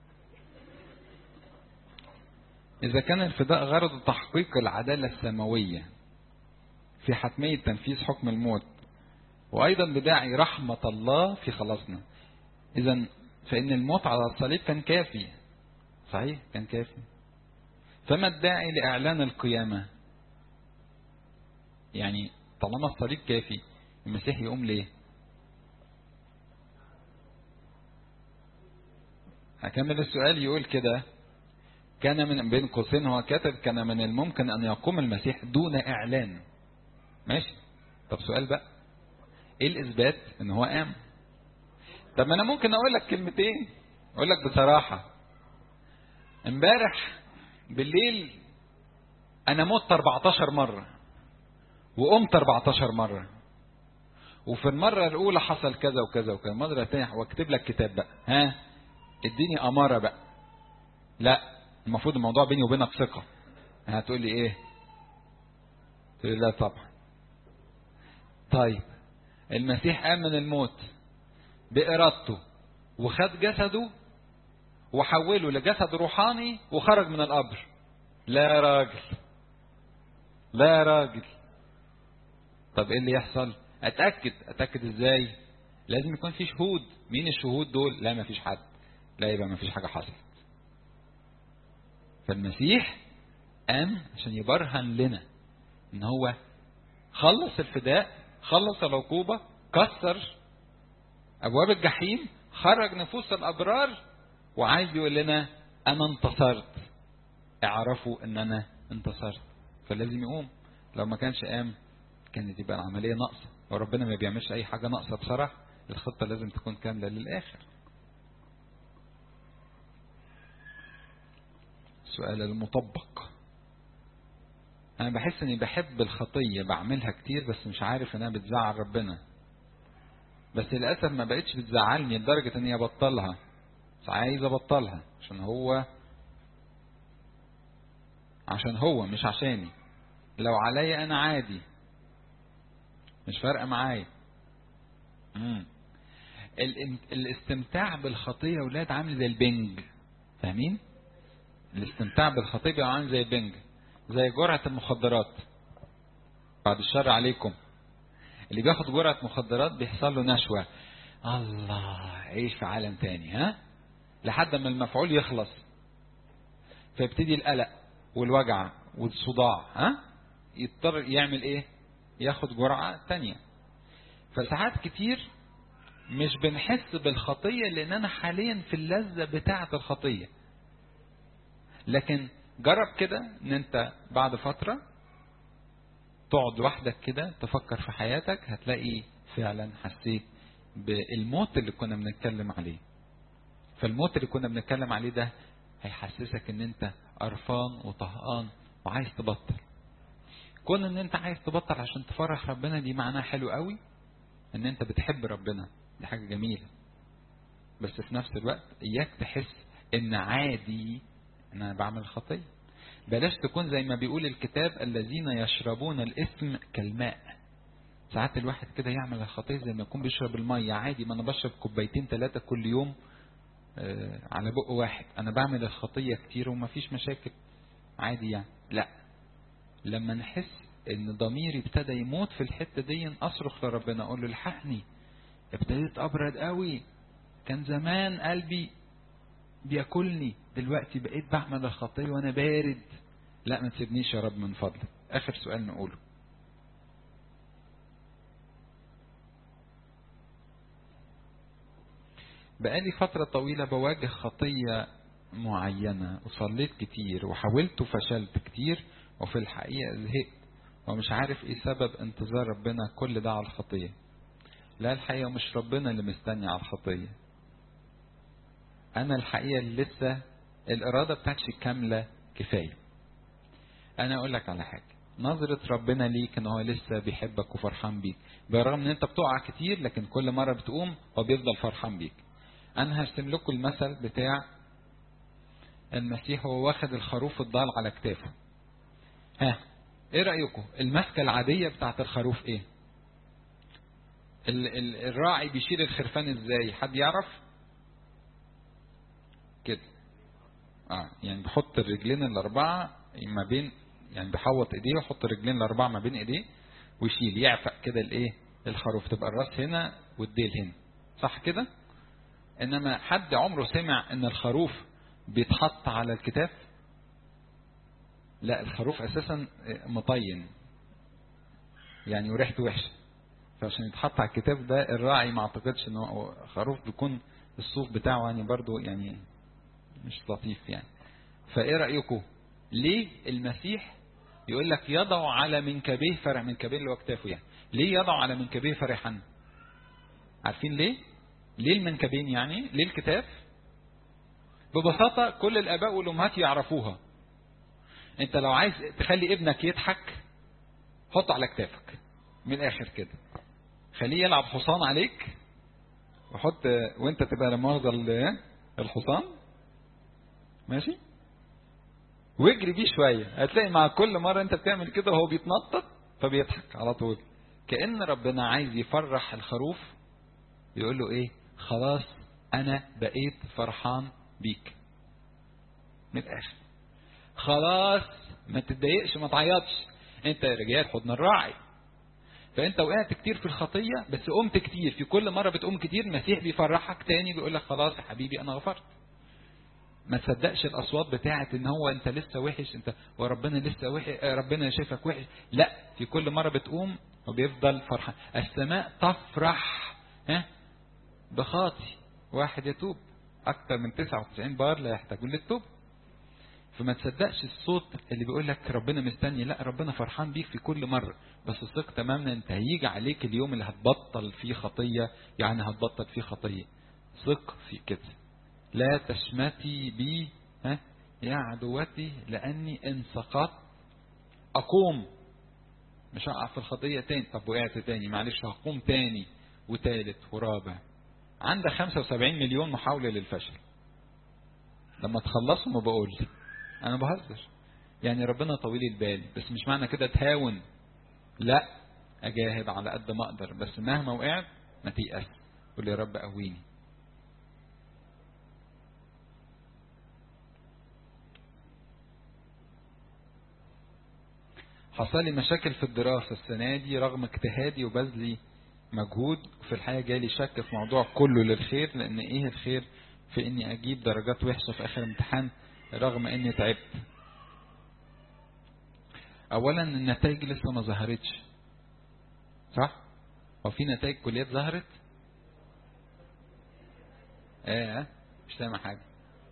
S1: إذا كان الفداء غرضه تحقيق العدالة السماوية في حتمية تنفيذ حكم الموت وأيضا بداعي رحمة الله في خلاصنا إذا فإن الموت على الصليب كان كافي صحيح كان كافي فما الداعي لإعلان القيامة يعني طالما الصليب كافي المسيح يقوم ليه هكمل السؤال يقول كده كان من بين قوسين هو كاتب كان من الممكن ان يقوم المسيح دون اعلان ماشي طب سؤال بقى ايه الاثبات ان هو قام طب ما انا ممكن اقول لك كلمتين اقول لك بصراحه امبارح بالليل انا مت 14 مره وقمت 14 مره وفي المرة الأولى حصل كذا وكذا وكذا المرة الثانية واكتب لك كتاب بقى ها اديني أمارة بقى لا المفروض الموضوع بيني وبينك ثقة هتقول لي ايه تقول لي لا طبعا طيب المسيح قام من الموت بإرادته وخد جسده وحوله لجسد روحاني وخرج من القبر لا يا راجل لا يا راجل طب ايه اللي يحصل اتاكد اتاكد ازاي لازم يكون في شهود مين الشهود دول لا ما فيش حد لا يبقى ما فيش حاجه حصلت فالمسيح قام عشان يبرهن لنا ان هو خلص الفداء خلص العقوبه كسر ابواب الجحيم خرج نفوس الابرار وعايز يقول لنا انا انتصرت اعرفوا ان انا انتصرت فلازم يقوم لو ما كانش قام كانت يبقى العمليه ناقصه وربنا ما بيعملش اي حاجه ناقصه بصراحه الخطه لازم تكون كامله للاخر سؤال المطبق انا بحس اني بحب الخطيه بعملها كتير بس مش عارف انها بتزعل ربنا بس للاسف ما بقتش بتزعلني لدرجه اني ابطلها بس عايز ابطلها عشان هو عشان هو مش عشاني لو عليا انا عادي مش فارقه معايا امم الاستمتاع بالخطيه يا ولاد عامل زي البنج فاهمين الاستمتاع بالخطيه بيبقى عامل زي البنج زي جرعه المخدرات بعد الشر عليكم اللي بياخد جرعه مخدرات بيحصل له نشوه الله عيش في عالم تاني ها لحد ما المفعول يخلص فيبتدي القلق والوجع والصداع ها يضطر يعمل ايه ياخد جرعة تانية فساعات كتير مش بنحس بالخطية لأن أنا حاليا في اللذة بتاعة الخطية لكن جرب كده ان انت بعد فترة تقعد لوحدك كده تفكر في حياتك هتلاقي فعلا حسيت بالموت اللي كنا بنتكلم عليه فالموت اللي كنا بنتكلم عليه ده هيحسسك ان انت قرفان وطهقان وعايز تبطل كون ان انت عايز تبطل عشان تفرح ربنا دي معناها حلو قوي ان انت بتحب ربنا دي حاجه جميله بس في نفس الوقت اياك تحس ان عادي ان انا بعمل خطيه بلاش تكون زي ما بيقول الكتاب الذين يشربون الاسم كالماء ساعات الواحد كده يعمل الخطيه زي ما يكون بيشرب الميه عادي ما انا بشرب كوبايتين ثلاثه كل يوم آه على بق واحد انا بعمل الخطيه كتير ومفيش مشاكل عادي يعني لا لما نحس ان ضميري ابتدى يموت في الحته دي اصرخ لربنا اقول له الحقني ابتديت ابرد قوي كان زمان قلبي بياكلني دلوقتي بقيت بعمل الخطيه وانا بارد لا ما تسيبنيش يا رب من فضلك اخر سؤال نقوله بقالي فترة طويلة بواجه خطية معينة وصليت كتير وحاولت وفشلت كتير وفي الحقيقة زهقت ومش عارف ايه سبب انتظار ربنا كل ده على الخطية لا الحقيقة مش ربنا اللي مستني على الخطية انا الحقيقة اللي لسه الارادة بتاعتي كاملة كفاية انا اقول لك على حاجة نظرة ربنا ليك ان هو لسه بيحبك وفرحان بيك برغم ان انت بتقع كتير لكن كل مرة بتقوم هو بيفضل فرحان بيك انا هرسم لكم المثل بتاع المسيح هو واخد الخروف الضال على كتافه ها ايه رأيكم المسكة العادية بتاعت الخروف ايه ال ال الراعي بيشيل الخرفان ازاي حد يعرف كده اه يعني بيحط الرجلين الاربعة ما بين يعني بيحوط ايديه ويحط الرجلين الاربعة ما بين ايديه ويشيل يعفق كده الايه الخروف تبقى الراس هنا والديل هنا صح كده انما حد عمره سمع ان الخروف بيتحط على الكتاف لا الخروف اساسا مطين يعني وريحته وحشه فعشان يتحط على الكتاف ده الراعي ما اعتقدش ان هو خروف بيكون الصوف بتاعه يعني برضو يعني مش لطيف يعني فايه رايكم ليه المسيح يقول لك يضع على منكبيه فرح منكبيه اللي هو كتافه يعني ليه يضع على منكبيه فرحا عارفين ليه ليه المنكبين يعني ليه الكتاف ببساطة كل الآباء والأمهات يعرفوها أنت لو عايز تخلي ابنك يضحك حطه على كتافك من الآخر كده خليه يلعب حصان عليك وحط وانت تبقى لمؤاخذة الحصان ماشي واجري بيه شوية هتلاقي مع كل مرة انت بتعمل كده وهو بيتنطط فبيضحك على طول كأن ربنا عايز يفرح الخروف يقول له ايه خلاص انا بقيت فرحان بيك من الاخر خلاص ما تتضايقش ما تعيطش انت رجال حضن الراعي فانت وقعت كتير في الخطيه بس قمت كتير في كل مره بتقوم كتير المسيح بيفرحك تاني بيقول لك خلاص يا حبيبي انا غفرت ما تصدقش الاصوات بتاعت ان هو انت لسه وحش انت وربنا لسه وحش ربنا شايفك وحش لا في كل مره بتقوم وبيفضل فرحان السماء تفرح ها بخاطي واحد يتوب أكثر من 99 بار لا يحتاجون للتوب فما تصدقش الصوت اللي بيقول لك ربنا مستني لا ربنا فرحان بيك في كل مرة بس ثق تماما انت هيجي عليك اليوم اللي هتبطل فيه خطية يعني هتبطل فيه خطية ثق في كده لا تشمتي بي ها يا عدوتي لأني إن سقطت أقوم مش هقع في الخطية تاني طب وقعت تاني معلش هقوم تاني وتالت ورابع عندك 75 مليون محاولة للفشل لما تخلصهم وبقول انا بهزر يعني ربنا طويل البال بس مش معنى كده تهاون لا اجاهد على قد ما اقدر بس مهما وقعت ما تيأس قول يا رب قويني حصل لي مشاكل في الدراسة السنة دي رغم اجتهادي وبذلي مجهود وفي الحقيقة جالي شك في موضوع كله للخير لأن إيه الخير في إني أجيب درجات وحشة في آخر امتحان رغم إني تعبت أولا النتائج لسه ما ظهرتش صح؟ هو في نتائج كليات ظهرت؟ آه مش سامع حاجة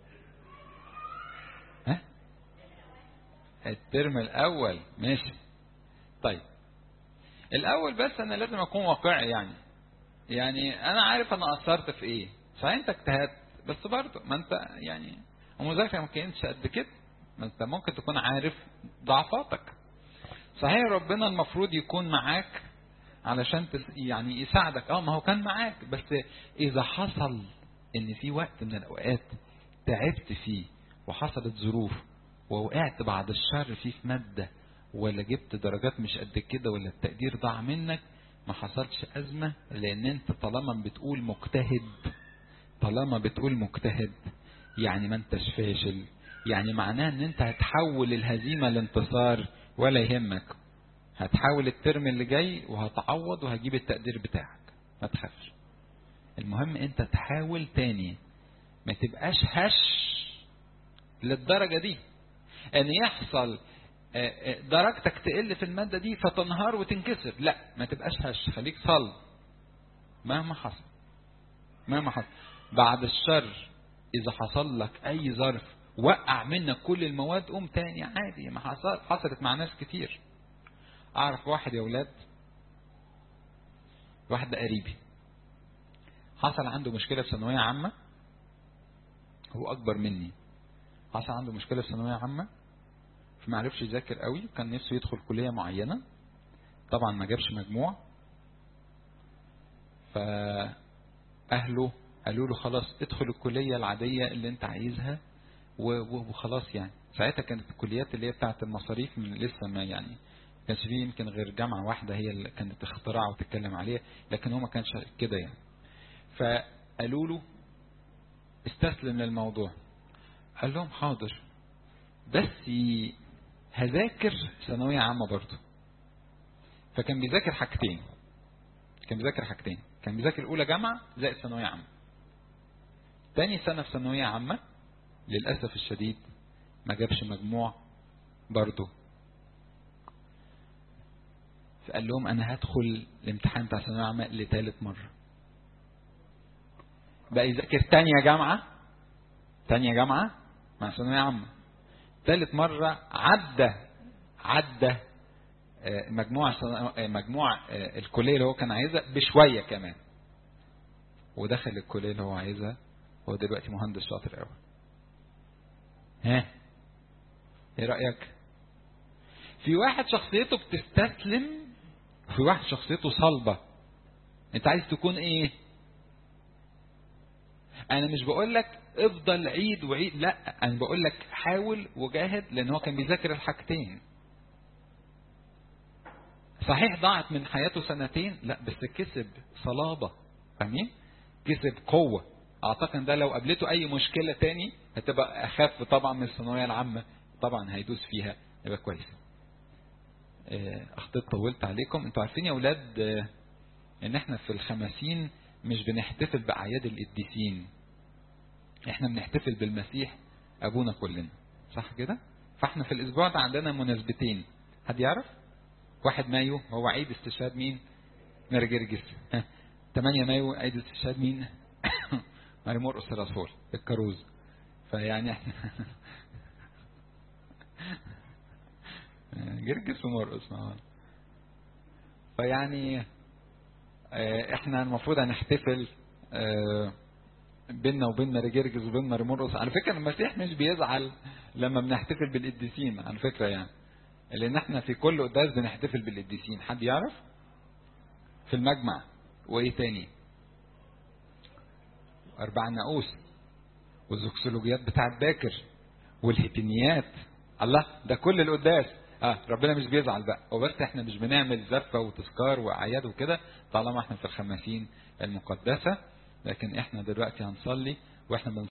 S1: ها؟ الترم الأول ماشي طيب الاول بس انا لازم اكون واقعي يعني يعني انا عارف انا قصرت في ايه صحيح انت اجتهدت بس برضه ما انت يعني المذاكره ما كانتش قد كده ما انت ممكن تكون عارف ضعفاتك صحيح ربنا المفروض يكون معاك علشان تس يعني يساعدك اه ما هو كان معاك بس اذا حصل ان في وقت من الاوقات تعبت فيه وحصلت ظروف ووقعت بعد الشر فيه في ماده ولا جبت درجات مش قد كده ولا التقدير ضاع منك ما حصلش أزمة لأن أنت طالما بتقول مجتهد طالما بتقول مجتهد يعني ما انتش فاشل يعني معناه ان انت هتحول الهزيمة لانتصار ولا يهمك هتحاول الترم اللي جاي وهتعوض وهجيب التقدير بتاعك ما تخافش المهم انت تحاول تاني ما تبقاش هش للدرجة دي ان يحصل درجتك تقل في المادة دي فتنهار وتنكسر لا ما تبقاش هش خليك صلب مهما حصل مهما حصل بعد الشر إذا حصل لك أي ظرف وقع منك كل المواد قوم تاني عادي ما حصل حصلت مع ناس كتير أعرف واحد يا ولاد واحد قريبي حصل عنده مشكلة في ثانوية عامة هو أكبر مني حصل عنده مشكلة في ثانوية عامة فما عرفش يذاكر قوي كان نفسه يدخل كلية معينة طبعا ما جابش مجموع فأهله قالوا له خلاص ادخل الكلية العادية اللي انت عايزها وخلاص يعني ساعتها كانت الكليات اللي هي بتاعت المصاريف من لسه ما يعني كانش فيه يمكن غير جامعة واحدة هي اللي كانت اختراع وتتكلم عليها لكن هو ما كانش كده يعني فقالوا له استسلم للموضوع قال لهم حاضر بس هذاكر ثانوية عامة برضه فكان بيذاكر حاجتين كان بيذاكر حاجتين كان بيذاكر أولى جامعة زائد ثانوية عامة تاني سنة في ثانوية عامة للأسف الشديد ما جابش مجموع برضه فقال لهم أنا هدخل الامتحان بتاع ثانوية عامة لثالث مرة بقى يذاكر تانية جامعة تانية جامعة مع ثانوية عامة ثالث مرة عدى عدى مجموع مجموع الكلية اللي هو كان عايزها بشوية كمان ودخل الكلية اللي هو عايزها هو دلوقتي مهندس شاطر قوي ها ايه رأيك في واحد شخصيته بتستسلم وفي واحد شخصيته صلبة انت عايز تكون ايه انا مش بقول لك افضل عيد وعيد لا انا بقول لك حاول وجاهد لان هو كان بيذاكر الحاجتين صحيح ضاعت من حياته سنتين لا بس كسب صلابة فاهمين كسب قوة اعتقد ده لو قابلته اي مشكلة تاني هتبقى اخف طبعا من الثانوية العامة طبعا هيدوس فيها يبقى كويس اخطيت طولت عليكم انتوا عارفين يا اولاد ان احنا في الخمسين مش بنحتفل باعياد القديسين احنا بنحتفل بالمسيح ابونا كلنا صح كده فاحنا في الاسبوع ده عندنا مناسبتين حد يعرف واحد مايو هو عيد استشهاد مين مرجرجس 8 مايو عيد استشهاد مين ماري مرقس الرسول الكروز فيعني احنا جرجس ومرقس مع فيعني احنا المفروض هنحتفل بيننا وبين ماري جرجس وبين ماري مرقس على فكره المسيح مش بيزعل لما بنحتفل بالقديسين على فكره يعني لان احنا في كل قداس بنحتفل بالقديسين حد يعرف في المجمع وايه تاني اربع ناقوس والزوكسولوجيات بتاعت باكر والهتنيات الله ده كل القداس اه ربنا مش بيزعل بقى وبس احنا مش بنعمل زفه وتذكار واعياد وكده طالما احنا في الخمسين المقدسه لكن احنا دلوقتي هنصلي واحنا